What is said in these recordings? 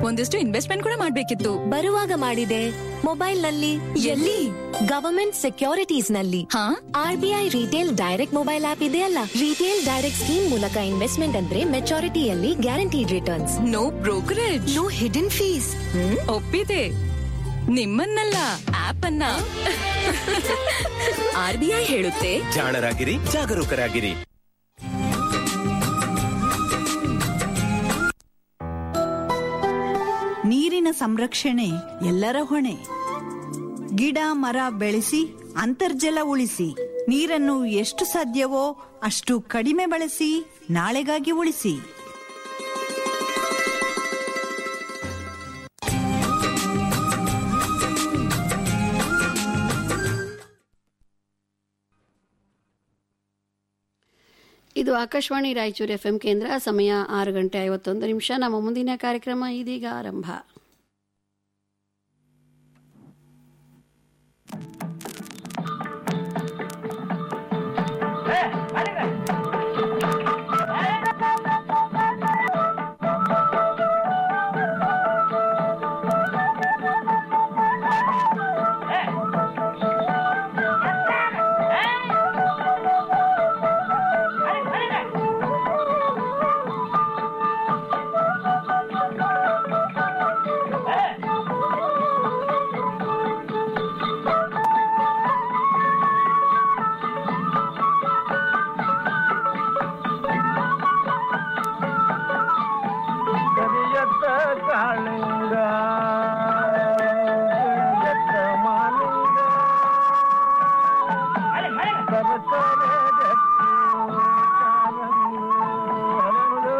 ಒಂದಿಷ್ಟು ಇನ್ವೆಸ್ಟ್ಮೆಂಟ್ ಕೂಡ ಮಾಡ್ಬೇಕಿತ್ತು ಬರುವಾಗ ಮಾಡಿದೆ ಮೊಬೈಲ್ ನಲ್ಲಿ ಎಲ್ಲಿ? ಗವರ್ಮೆಂಟ್ ಸೆಕ್ಯೂರಿಟೀಸ್ ನಲ್ಲಿ ಹಾ RBI retail direct mobile app ಇದೆಯಲ್ಲ ರಿಟೇಲ್ ಡೈರೆಕ್ಟ್ ಸ್ಕೀಮ್ ಮೂಲಕ ಇನ್ವೆಸ್ಟ್ಮೆಂಟ್ ಅಂದ್ರೆ ಮೆಚಾರಿಟಿಯಲ್ಲಿ guaranteed returns no brokerage no hidden fees ಒಪ್ಪಿದೆ ನಿಮ್ಮನ್ನಲ್ಲ ಆಪ್ ಅನ್ನ ಆರ್ ಬಿ ಐ ಹೇಳುತ್ತೆ ಜಾಣರಾಗಿರಿ ಜಾಗರೂಕರಾಗಿರಿ ನೀರಿನ ಸಂರಕ್ಷಣೆ ಎಲ್ಲರ ಹೊಣೆ ಗಿಡ ಮರ ಬೆಳೆಸಿ ಅಂತರ್ಜಲ ಉಳಿಸಿ ನೀರನ್ನು ಎಷ್ಟು ಸಾಧ್ಯವೋ ಅಷ್ಟು ಕಡಿಮೆ ಬಳಸಿ ನಾಳೆಗಾಗಿ ಉಳಿಸಿ ಇದು ಆಕಾಶವಾಣಿ ರಾಯಚೂರು ಎಫ್ಎಂ ಕೇಂದ್ರ ಸಮಯ ಆರು ಗಂಟೆ ಐವತ್ತೊಂದು ನಿಮಿಷ ನಮ್ಮ ಮುಂದಿನ ಕಾರ್ಯಕ್ರಮ ಇದೀಗ ಆರಂಭ ಕರಿಯತ್ತ ಕಾಳಿಂಗ ಕರಿಯತ್ತ ಮಾಲಿಂಗ ಸರಸರ ಗಟ್ಟಿ ಕಾಲಂದು ಹರಳು.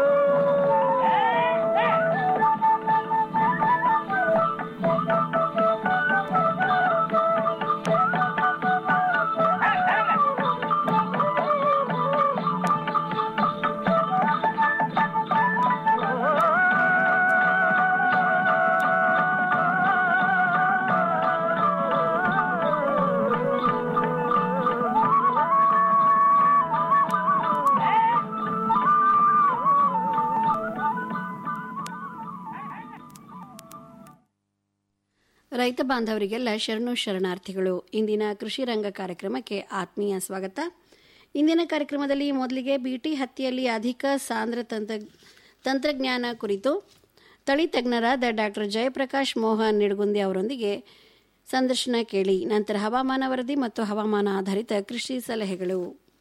ರೈತ ಬಾಂಧವರಿಗೆಲ್ಲ ಶರಣು ಶರಣಾರ್ಥಿಗಳು ಇಂದಿನ ಕೃಷಿ ರಂಗ ಕಾರ್ಯಕ್ರಮಕ್ಕೆ ಆತ್ಮೀಯ ಸ್ವಾಗತ ಇಂದಿನ ಕಾರ್ಯಕ್ರಮದಲ್ಲಿ ಮೊದಲಿಗೆ ಬಿಟಿ ಹತ್ತಿಯಲ್ಲಿ ಅಧಿಕ ಸಾಂದ್ರ ತಂತ್ರ ತಂತ್ರಜ್ಞಾನ ಕುರಿತು ತಳಿ ತಜ್ಞರಾದ ಡಾಕ್ಟರ್ ಜಯಪ್ರಕಾಶ್ ಮೋಹನ್ ನಿಡಗುಂದಿ ಅವರೊಂದಿಗೆ ಸಂದರ್ಶನ ಕೇಳಿ ನಂತರ ಹವಾಮಾನ ವರದಿ ಮತ್ತು ಹವಾಮಾನ ಆಧಾರಿತ ಕೃಷಿ ಸಲಹೆಗಳು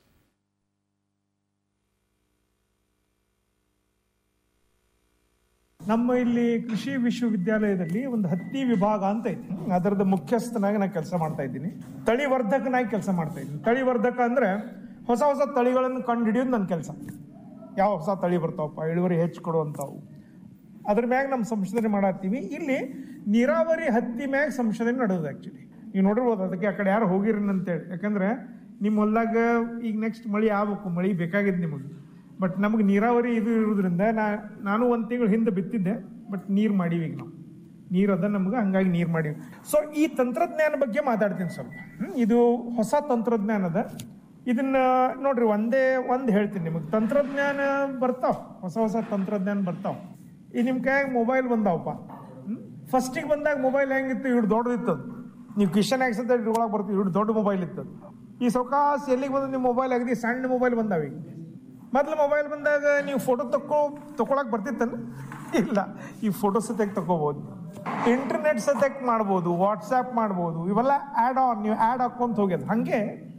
ನಮ್ಮ ಇಲ್ಲಿ ಕೃಷಿ ವಿಶ್ವವಿದ್ಯಾಲಯದಲ್ಲಿ ಒಂದು ಹತ್ತಿ ವಿಭಾಗ ಅಂತ ಐತಿ ಅದರದ ಮುಖ್ಯಸ್ಥನಾಗಿ ನಾನು ಕೆಲಸ ಮಾಡ್ತಾ ಇದ್ದೀನಿ ತಳಿವರ್ಧಕನಾಗಿ ಕೆಲಸ ಮಾಡ್ತಾ ಇದ್ದೀನಿ ತಳಿವರ್ಧಕ ಅಂದ್ರೆ ಹೊಸ ಹೊಸ ತಳಿಗಳನ್ನು ಕಂಡು ಹಿಡಿಯೋದು ನನ್ನ ಕೆಲಸ ಯಾವ ಹೊಸ ತಳಿ ಬರ್ತಾವಪ್ಪ ಇಳುವರಿ ಹೆಚ್ಚು ಕೊಡುವಂಥವು ಅದ್ರ ಮ್ಯಾಗ ನಮ್ಮ ಸಂಶೋಧನೆ ಮಾಡತ್ತೀವಿ ಇಲ್ಲಿ ನೀರಾವರಿ ಹತ್ತಿ ಮ್ಯಾಗ ಸಂಶೋಧನೆ ನಡೆಯೋದು ಆ್ಯಕ್ಚುಲಿ ನೀವು ನೋಡಿರ್ಬೋದು ಅದಕ್ಕೆ ಆ ಕಡೆ ಯಾರು ಹೋಗಿರಿ ಅಂತೇಳಿ ಯಾಕಂದ್ರೆ ನಿಮ್ಮ ಹೊಲ್ದಾಗ ಈಗ ನೆಕ್ಸ್ಟ್ ಮಳಿ ಆಗ್ಬೇಕು ಮಳಿ ಬೇಕಾಗಿದ್ದು ನಿಮಗೆ ಬಟ್ ನಮಗೆ ನೀರಾವರಿ ಇದು ಇರೋದ್ರಿಂದ ನಾ ನಾನು ಒಂದು ತಿಂಗಳು ಹಿಂದೆ ಬಿತ್ತಿದ್ದೆ ಬಟ್ ನೀರು ಮಾಡೀವಿ ಈಗ ನಾವು ನೀರು ಅದ ನಮ್ಗೆ ಹಂಗಾಗಿ ನೀರು ಮಾಡೀವಿ ಸೊ ಈ ತಂತ್ರಜ್ಞಾನ ಬಗ್ಗೆ ಮಾತಾಡ್ತೀನಿ ಸ್ವಲ್ಪ ಹ್ಮ್? ಇದು ಹೊಸ ತಂತ್ರಜ್ಞಾನ ಅದ ಇದನ್ನ ನೋಡ್ರಿ ಒಂದೇ ಒಂದು ಹೇಳ್ತೀನಿ ನಿಮಗೆ ತಂತ್ರಜ್ಞಾನ ಬರ್ತಾವ ಹೊಸ ಹೊಸ ತಂತ್ರಜ್ಞಾನ ಬರ್ತಾವ ಈ ನಿಮ್ಮ ಕೈಯಾಗ ಮೊಬೈಲ್ ಬಂದಾವಪ್ಪ ಫಸ್ಟಿಗೆ ಬಂದಾಗ ಮೊಬೈಲ್ ಹೆಂಗಿತ್ತು ಇವ್ರು ದೊಡ್ಡದಿತ್ತು ಅದು. ನೀವು ಕಿಶನ್ ಆಕ್ಸಂತ ಇಟ್ಕೊಳಕ್ ಬರ್ತೀವಿ ಇವ್ರು ದೊಡ್ಡ ಮೊಬೈಲ್ ಇತ್ತು ಅದು. ಈ ಸೌಕಾಸ್ ಎಲ್ಲಿಗೆ ಬಂದ ನಿಮ್ಮ ಮೊಬೈಲ್ ಅಗದಿ ಸಣ್ಣ ಮೊಬೈಲ್ ಬಂದಾವ ಈಗ ಮೊದಲು ಮೊಬೈಲ್ ಬಂದಾಗ ನೀವು ಫೋಟೋ ತಕ್ಕೋ ತಗೊಳಕ್ ಬರ್ತಿತ್ತಲ್ಲ ಇಲ್ಲ ಈ ಫೋಟೋ ಸತ್ಯಕ್ ತಗೋಬಹುದು ಇಂಟರ್ನೆಟ್ ಸತ್ಯಕ್ ಮಾಡ್ಬೋದು ವಾಟ್ಸ್ಆ್ಯಪ್ ಮಾಡ್ಬೋದು ಇವೆಲ್ಲ ಆ್ಯಡ್ ಆನ್ ನೀವು ಆ್ಯಡ್ ಹಾಕೊಂತ ಹೋಗ್ಯದ ಹಾಗೆ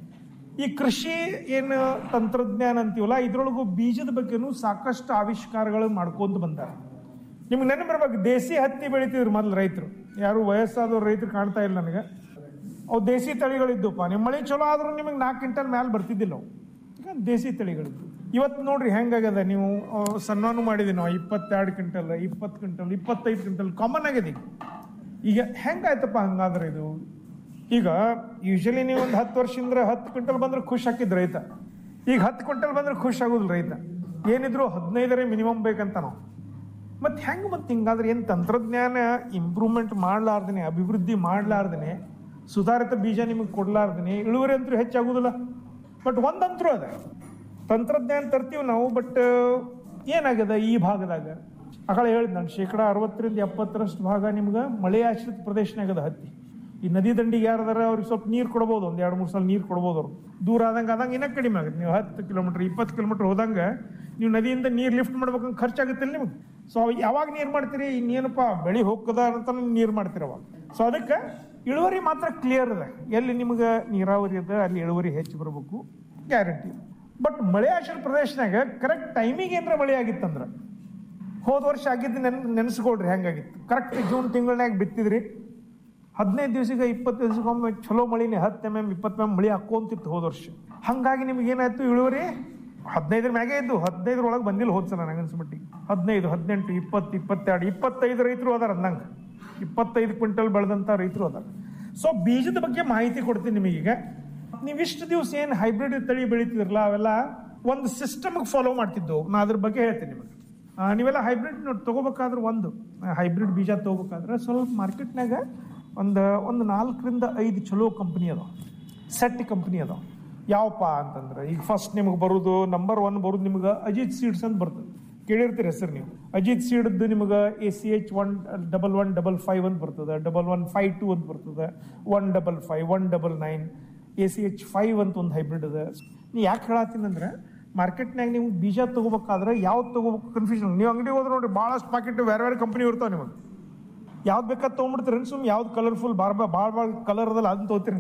ಈ ಕೃಷಿ ಏನು ತಂತ್ರಜ್ಞಾನ ಅಂತೀವಲ್ಲ ಇದ್ರೊಳಗು ಬೀಜದ ಬಗ್ಗೆನೂ ಸಾಕಷ್ಟು ಆವಿಷ್ಕಾರಗಳು ಮಾಡ್ಕೊಂತ ಬಂದಾರೆ ನಿಮ್ಗೆ ನೆನಪಿರ್ಬೇಕು ದೇಸಿ ಹತ್ತಿ ಬೆಳಿತಿದ್ರು ಮೊದಲು ರೈತರು ಯಾರು ವಯಸ್ಸಾದವ್ರು ರೈತರು ಕಾಣ್ತಾ ಇಲ್ಲ ನನಗೆ ಅವು ದೇಸಿ ತಳಿಗಳಿದ್ದಪ್ಪ ನಿಮ್ಮ ಮಳೆ ಚಲೋ ಆದ್ರೂ ನಿಮಗೆ ನಾಲ್ಕು ಕ್ವಿಂಟಲ್ ಮ್ಯಾಲೆ ಬರ್ತಿದ್ದಿಲ್ಲ ಅವು ಈಗ ದೇಸಿ ತಳಿಗಳಿದ್ದು ಇವತ್ತು ನೋಡ್ರಿ ಹೆಂಗಾಗ್ಯದ ನೀವು ಆ, ಸನ್ಮಾನ ಮಾಡಿದ್ವಿ ನಾವು ಇಪ್ಪತ್ತೆರಡು ಕ್ವಿಂಟಲ್ ಇಪ್ಪತ್ತು ಕ್ವಿಂಟಲ್ ಇಪ್ಪತ್ತೈದು ಕ್ವಿಂಟಲ್ ಕಾಮನ್ ಆಗಿದೆ ಈಗ ಈಗ ಹೆಂಗಾಯ್ತಪ್ಪ ಹಂಗಾದ್ರೆ ಇದು ಈಗ ಯೂಶಲಿ ನೀವು ಒಂದು ಹತ್ತು ವರ್ಷದಿಂದ ಹತ್ತು ಕ್ವಿಂಟಲ್ ಬಂದ್ರೆ ಖುಷಿ ಹಾಕಿದ್ ರೈತ ಈಗ ಹತ್ತು ಕ್ವಿಂಟಲ್ ಬಂದ್ರೆ ಖುಷಿ ಆಗೋದಿಲ್ಲ ರೈತ ಏನಿದ್ರು ಹದಿನೈದರೇ ಮಿನಿಮಮ್ ಬೇಕಂತ ನಾವು ಮತ್ತೆ ಹೆಂಗೆ ಮತ್ತೆ ಹಿಂಗಾದ್ರೆ ಏನು ತಂತ್ರಜ್ಞಾನ ಇಂಪ್ರೂವ್ಮೆಂಟ್ ಮಾಡ್ಲಾರ್ದೇನೆ ಅಭಿವೃದ್ಧಿ ಮಾಡ್ಲಾರ್ದೇನೆ ಸುಧಾರಿತ ಬೀಜ ನಿಮಗೆ ಕೊಡ್ಲಾರ್ದೇನೆ ಇಳುವರಿ ಅಂತೂ ಹೆಚ್ಚಾಗೋದಿಲ್ಲ ಬಟ್ ಒಂದಂತರೂ ಅದ ತಂತ್ರಜ್ಞಾನ ತರ್ತೀವಿ ನಾವು ಬಟ್ ಏನಾಗ್ಯದ ಈ ಭಾಗದಾಗ ಆಕಳ ಹೇಳಿದ್ ನಾನು ಶೇಕಡ ಅರವತ್ತರಿಂದ ಎಪ್ಪತ್ತರಷ್ಟು ಭಾಗ ನಿಮ್ಗೆ ಮಳೆ ಆಶ್ರಿತ ಪ್ರದೇಶನಾಗ ಅದ ಹತ್ತಿ ಈ ನದಿ ದಂಡಿಗೆ ಯಾರದಾರ ಅವ್ರಿಗೆ ಸ್ವಲ್ಪ ನೀರು ಕೊಡ್ಬೋದು ಒಂದು ಎರಡು ಮೂರು ಸಲ ನೀರು ಕೊಡ್ಬೋದು ಅವ್ರು ದೂರ ಆದಂಗೆ ಆದಂಗೆ ಇನ್ನೂ ಕಡಿಮೆ ಆಗುತ್ತೆ ನೀವು ಹತ್ತು ಕಿಲೋಮೀಟ್ರ್ ಇಪ್ಪತ್ತು ಕಿಲೋಮೀಟ್ರ್ ಹೋದಂಗೆ ನೀವು ನದಿಯಿಂದ ನೀರು ಲಿಫ್ಟ್ ಮಾಡ್ಬೇಕಂದ್ರೆ ಖರ್ಚಾಗುತ್ತಿಲ್ಲ ನಿಮ್ಗೆ ಸೊ ಯಾವಾಗ ನೀರು ಮಾಡ್ತೀರಿ ಇನ್ನೇನಪ್ಪ ಬೆಳಿ ಹೋಗ್ತದ ಅಂತ ನೀರು ಮಾಡ್ತೀರಿ ಅವಾಗ ಸೊ ಅದಕ್ಕೆ ಇಳುವರಿ ಮಾತ್ರ ಕ್ಲಿಯರ್ ಅದ ಎಲ್ಲಿ ನಿಮ್ಗೆ ನೀರಾವರಿ ಅದ ಅಲ್ಲಿ ಇಳುವರಿ ಹೆಚ್ಚು ಬರಬೇಕು ಗ್ಯಾರಂಟಿ ಬಟ್ ಮಳೆ ಆಶ್ರಿತ ಪ್ರದೇಶನಾಗ ಕರೆಕ್ಟ್ ಟೈಮಿಗೆ ಏನಾರ ಮಳೆ ಆಗಿತ್ತಂದ್ರೆ ಹೋದ ವರ್ಷ ಆಗಿದ್ದು ನೆನ್ ನೆನೆಸ್ಕೊಳ್ರಿ ಹೆಂಗಾಗಿತ್ತು ಕರೆಕ್ಟ್ ಜೂನ್ ತಿಂಗಳನ್ಯಾಗ ಬಿತ್ತಿದ್ರಿ ಹದಿನೈದು ದಿವಸಕ್ಕೆ ಇಪ್ಪತ್ತು ದಿವಸಕ್ಕೊಮ್ಮೆ ಚಲೋ ಮಳಿನೇ ಹತ್ತು ಎಮ್ ಎಮ್ ಇಪ್ಪತ್ತು ಎಮ್ ಮಳಿ ಹಾಕೊಂತಿತ್ತು ಹೋದ ವರ್ಷ ಹಾಗಾಗಿ ನಿಮ್ಗೆ ಏನಾಯ್ತು ಇಳುವರಿ ಹದಿನೈದರ ಮ್ಯಾಗೆ ಇದ್ದು ಹದಿನೈದರೊಳಗೆ ಬಂದಿಲ್ಲ ಹೋದ್ ಸಲ ನಂಗೆ ಅನ್ಸ್ಮಟ್ಟಿಗೆ ಹದಿನೈದು ಹದಿನೆಂಟು ಇಪ್ಪತ್ತು ಇಪ್ಪತ್ತೆರಡು ಇಪ್ಪತ್ತೈದು ರೈತರು ಅದಾರ ಅಂದಂಗೆ ಇಪ್ಪತ್ತೈದು ಕ್ವಿಂಟಲ್ ಬೆಳೆದಂಥ ರೈತರು ಅದಾರ ಸೊ ಬೀಜದ ಬಗ್ಗೆ ಮಾಹಿತಿ ಕೊಡ್ತೀನಿ ನಿಮಗೀಗ ನೀವು ಇಷ್ಟು ದಿವಸ ಏನು ಹೈಬ್ರಿಡ್ ತಳಿ ಬೆಳಿತಿದ್ರಲ್ಲ ಅವೆಲ್ಲ ಒಂದು ಸಿಸ್ಟಮ್ಗೆ ಫಾಲೋ ಮಾಡ್ತಿದ್ದವು ನಾ ಅದ್ರ ಬಗ್ಗೆ ಹೇಳ್ತೀನಿ ನಿಮಗೆ ಆ, ನೀವೆಲ್ಲ ಹೈಬ್ರಿಡ್ ನೋಡಿ ತಗೋಬೇಕಾದ್ರೆ ಒಂದು ಹೈಬ್ರಿಡ್ ಬೀಜ ತಗೋಬೇಕಾದ್ರೆ ಸ್ವಲ್ಪ ಮಾರ್ಕೆಟ್ನಾಗ ಒಂದು ಒಂದು ನಾಲ್ಕರಿಂದ ಐದು ಚಲೋ ಕಂಪ್ನಿ ಅದಾವ ಸೆಟ್ ಕಂಪ್ನಿ ಅದಾವ ಯಾವಪ್ಪ ಅಂತಂದ್ರೆ ಈಗ ಫಸ್ಟ್ ನಿಮಗೆ ಬರೋದು ನಂಬರ್ ಒನ್ ಬರೋದು ನಿಮ್ಗೆ ಅಜಿತ್ ಸೀಡ್ಸ್ ಅಂತ ಬರ್ತದೆ ಕೇಳಿರ್ತೀರಿ ಹೆಸರು ನೀವು ಅಜಿತ್ ಸೀಡ್ದು ನಿಮ್ಗೆ A C H one double one double five ಅಂತ ಬರ್ತದೆ ಡಬಲ್ ಒನ್ ಫೈವ್ ಟು ಅಂತ ಬರ್ತದೆ one double five one double nine A C H five ಅಂತ ಒಂದು ಹೈಬ್ರಿಡ್ ಅದ ನೀ ಯಾಕೆ ಹೇಳತ್ತೀನಿ ಅಂದ್ರೆ ಮಾರ್ಕೆಟ್ನಾಗ ನೀವು ಬೀಜ ತಗೋಬೇಕಾದ್ರೆ ಯಾವ್ದು ತಗೋಬೇಕು ಕನ್ಫ್ಯೂಷನ್ ನೀವು ಅಂಗಡಿ ಹೋದ್ರೆ ನೋಡಿ ಭಾಳಷ್ಟು ಪಾಕೆಟ್ ಬೇರೆ ಬೇರೆ ಕಂಪ್ನಿ ಇರ್ತಾವೆ ನಿಮಗೆ ಯಾವ್ದು ಬೇಕಾದ್ ತೊಗೊಂಡ್ಬಿಡ್ತೀರಿ ಸುಮ್ಮನೆ ಯಾವ್ದು ಕಲರ್ಫುಲ್ ಬಾರ್ ಭಾಳ ಭಾಳ ಕಲರ್ ಅದಲ್ಲ ಅದನ್ನ ತೊಗೋತೀರಿ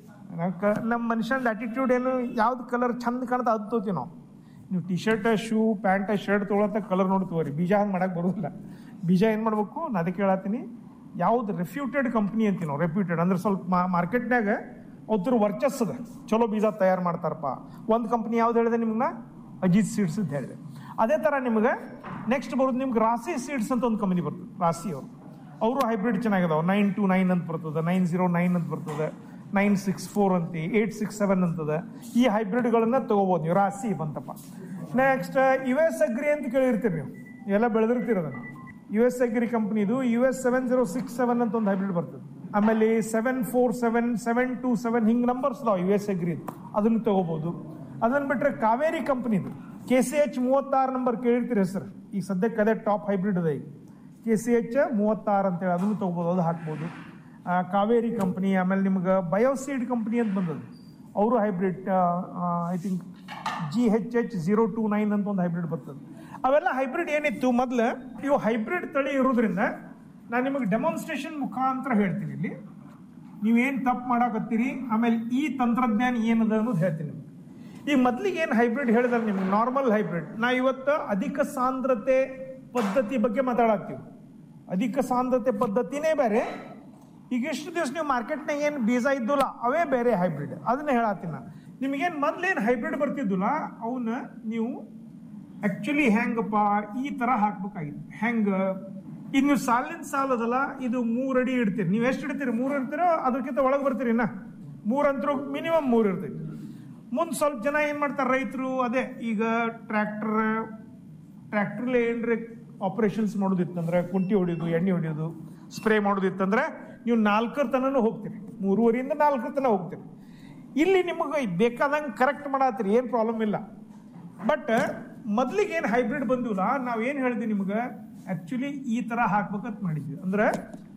ನಮ್ಮ ಮನುಷ್ಯನ ಆಟಿಟ್ಯೂಡ್ ಏನು ಯಾವ್ದು ಕಲರ್ ಚಂದ ಕಾಣ್ತಾ ಅದು ತೊಗೋತೀವಿ ನಾವು ನೀವು T shirt shoe pant shirt ತೊಗೊಳತ್ತ ಕಲರ್ ನೋಡಿ ತಗೋರಿ ಬೀಜ ಹಂಗೆ ಮಾಡಕ್ಕೆ ಬರೋದಿಲ್ಲ ಬೀಜ ಏನು ಮಾಡ್ಬೇಕು ನಾನು ಅದಕ್ಕೆ ಹೇಳತ್ತೀನಿ ಯಾವ್ದು ರೆಫ್ಯೂಟೆಡ್ ಕಂಪ್ನಿ ಅಂತೀವಿ ನಾವು ರೆಪ್ಯೂಟೆಡ್ ಅಂದ್ರೆ ಸ್ವಲ್ಪ ಮಾರ್ಕೆಟ್ನಾಗ ಅವ್ರ ವರ್ಚಸ್ಸದ ಚಲೋ ಬೀಜ ತಯಾರು ಮಾಡ್ತಾರಪ್ಪ ಒಂದು ಕಂಪ್ನಿ ಯಾವ್ದು ಹೇಳಿದೆ ನಿಮ್ಗೆ ಅಜಿತ್ ಸೀಡ್ಸ್ ಅಂತ ಹೇಳಿದೆ ಅದೇ ಥರ ನಿಮ್ಗೆ ನೆಕ್ಸ್ಟ್ ಬರೋದು ನಿಮ್ಗೆ ರಾಸಿ ಸೀಡ್ಸ್ ಅಂತ ಒಂದು ಕಂಪ್ನಿ ಬರ್ತದೆ ರಾಸಿ ಅವರು ಅವರು ಹೈಬ್ರಿಡ್ ಚೆನ್ನಾಗಿದಾವೆ ನೈನ್ ಟು ನೈನ್ ಅಂತ ಬರ್ತದೆ ನೈನ್ ಜೀರೋ ನೈನ್ ಅಂತ ಬರ್ತದೆ ನೈನ್ ಸಿಕ್ಸ್ ಫೋರ್ ಅಂತಿ ಏಯ್ಟ್ ಸಿಕ್ಸ್ ಸೆವೆನ್ ಅಂತದ ಈ ಹೈಬ್ರಿಡ್ಗಳನ್ನ ತಗೋಬೋದು ನೀವು ರಾಸಿ ಬಂತಪ್ಪ ನೆಕ್ಸ್ಟ್ ಯು ಎಸ್ ಅಗ್ರಿ ಅಂತ ಕೇಳಿರ್ತೀರಿ ನೀವು ಎಲ್ಲ ಬೆಳೆದಿರ್ತೀರ ಅದನ್ನು ಯು ಎಸ್ ಅಗ್ರಿ ಕಂಪ್ನಿದು U S seven zero six seven ಅಂತ ಒಂದು ಹೈಬ್ರಿಡ್ ಬರ್ತದೆ ಆಮೇಲೆ seven four seven seven two seven ಹಿಂಗೆ ನಂಬರ್ಸ್ ಅದಾವೆ ಯು ಎಸ್ ಅಗ್ರಿ ಅದನ್ನು ತಗೋಬೋದು ಅದನ್ನು ಬಿಟ್ಟರೆ ಕಾವೇರಿ ಕಂಪ್ನಿದು ಕೆ ಸಿ ಎಚ್ ಮೂವತ್ತಾರು ನಂಬರ್ ಕೇಳಿರ್ತೀರಿ ಹೆಸರು ಈಗ ಸದ್ಯಕ್ಕೆ ಅದೇ ಟಾಪ್ ಹೈಬ್ರಿಡ್ ಅದ ಈಗ ಕೆ ಸಿ ಎಚ್ ಮೂವತ್ತಾರು ಅಂತೇಳಿ ಅದನ್ನು ತೊಗೋಬೋದು ಅದು ಹಾಕ್ಬೋದು ಆ, ಕಾವೇರಿ ಕಂಪ್ನಿ ಆಮೇಲೆ ನಿಮ್ಗೆ ಬಯೋಸೀಡ್ ಕಂಪ್ನಿ ಅಂತ ಬಂದದ್ದು ಅವರು hybrid I think G H H zero two nine ಅಂತ ಒಂದು ಹೈಬ್ರಿಡ್ ಬರ್ತದೆ ಅವೆಲ್ಲ ಹೈಬ್ರಿಡ್ ಏನಿತ್ತು ಮೊದಲು ಇವು ಹೈಬ್ರಿಡ್ ತಳಿ ಇರೋದ್ರಿಂದ ನಾನು ನಿಮಗೆ ಡೆಮಾನ್ಸ್ಟ್ರೇಷನ್ ಮುಖಾಂತರ ಹೇಳ್ತೀನಿ ಇಲ್ಲಿ ನೀವೇನು ತಪ್ಪು ಮಾಡಾಕತ್ತೀರಿ ಆಮೇಲೆ ಈ ತಂತ್ರಜ್ಞಾನ ಏನದ ಅನ್ನೋದು ಹೇಳ್ತೀನಿ ನಿಮ್ಗೆ ಈ ಮೊದಲಿಗೆ ಏನು ಹೈಬ್ರಿಡ್ ಹೇಳಿದಾರೆ ನಿಮ್ಗೆ ನಾರ್ಮಲ್ ಹೈಬ್ರಿಡ್ ನಾ ಇವತ್ತು ಅಧಿಕ ಸಾಂದ್ರತೆ ಪದ್ಧತಿ ಬಗ್ಗೆ ಮಾತಾಡತ್ತೀವಿ ಅಧಿಕ ಸಾಂದ್ರತೆ ಪದ್ಧತಿನೇ ಬೇರೆ ಈಗ ಎಷ್ಟು ದಿವಸ ನೀವು ಮಾರ್ಕೆಟ್ನಾಗ ಏನು ಬೀಜ ಇದ್ದುಲ್ಲ ಅವೇ ಬೇರೆ ಹೈಬ್ರಿಡ್ ಅದನ್ನ ಹೇಳತ್ತೀನಿ ನಾನು ನಿಮಗೇನು ಮೊದ್ಲೇನು ಹೈಬ್ರಿಡ್ ಬರ್ತಿದ್ದುಲ್ಲ ಅವನ್ನ ನೀವು ಆಕ್ಚುಲಿ ಹೆಂಗಪ್ಪ ಈ ತರ ಹಾಕ್ಬೇಕಾಗಿತ್ತು ಹೆಂಗ ಇದು ನೀವು ಸಾಲಿನ ಸಾಲ ಅದಲ್ಲ ಇದು ಮೂರ್ ಅಡಿ ಇಡ್ತೀರಿ ನೀವು ಎಷ್ಟು ಇಡ್ತೀರಿ ಮೂರು ಇಡ್ತೀರೋ ಅದಕ್ಕಿಂತ ಒಳಗೆ ಬರ್ತೀರಿ ಇನ್ನ ಮೂರಂತರೂ ಮಿನಿಮಮ್ ಮೂರು ಇರ್ತೈತಿ ಮುಂದೆ ಸ್ವಲ್ಪ ಜನ ಏನ್ ಮಾಡ್ತಾರೆ ರೈತರು ಅದೇ ಈಗ ಟ್ರ್ಯಾಕ್ಟರ್ ಟ್ರ್ಯಾಕ್ಟರ್ಲಿ ಏನ್ರಿ ಆಪರೇಷನ್ಸ್ ಮಾಡೋದಿತ್ತಂದ್ರೆ ಕುಂಟಿ ಹೊಡಿಯೋದು ಎಣ್ಣೆ ಹೊಡಿಯೋದು ಸ್ಪ್ರೇ ಮಾಡೋದಿತ್ತಂದ್ರೆ ನೀವು ನಾಲ್ಕರ ತನೂ ಹೋಗ್ತೀರಿ ಮೂರುವರೆಯಿಂದ ನಾಲ್ಕರ ತನ ಹೋಗ್ತೀರಿ ಇಲ್ಲಿ ನಿಮಗೆ ಬೇಕಾದಂಗೆ ಕರೆಕ್ಟ್ ಮಾಡತ್ತೀರಿ ಏನು ಪ್ರಾಬ್ಲಮ್ ಇಲ್ಲ ಬಟ್ ಮೊದ್ಲಿಗೆ ಏನು ಹೈಬ್ರಿಡ್ ಬಂದಿವಲ್ಲ ನಾವು ಏನು ಹೇಳಿದ್ವಿ ನಿಮ್ಗೆ ಆಕ್ಚುಲಿ ಈ ತರ ಹಾಕ್ಬೇಕಂತ ಮಾಡಿದ್ವಿ ಅಂದ್ರೆ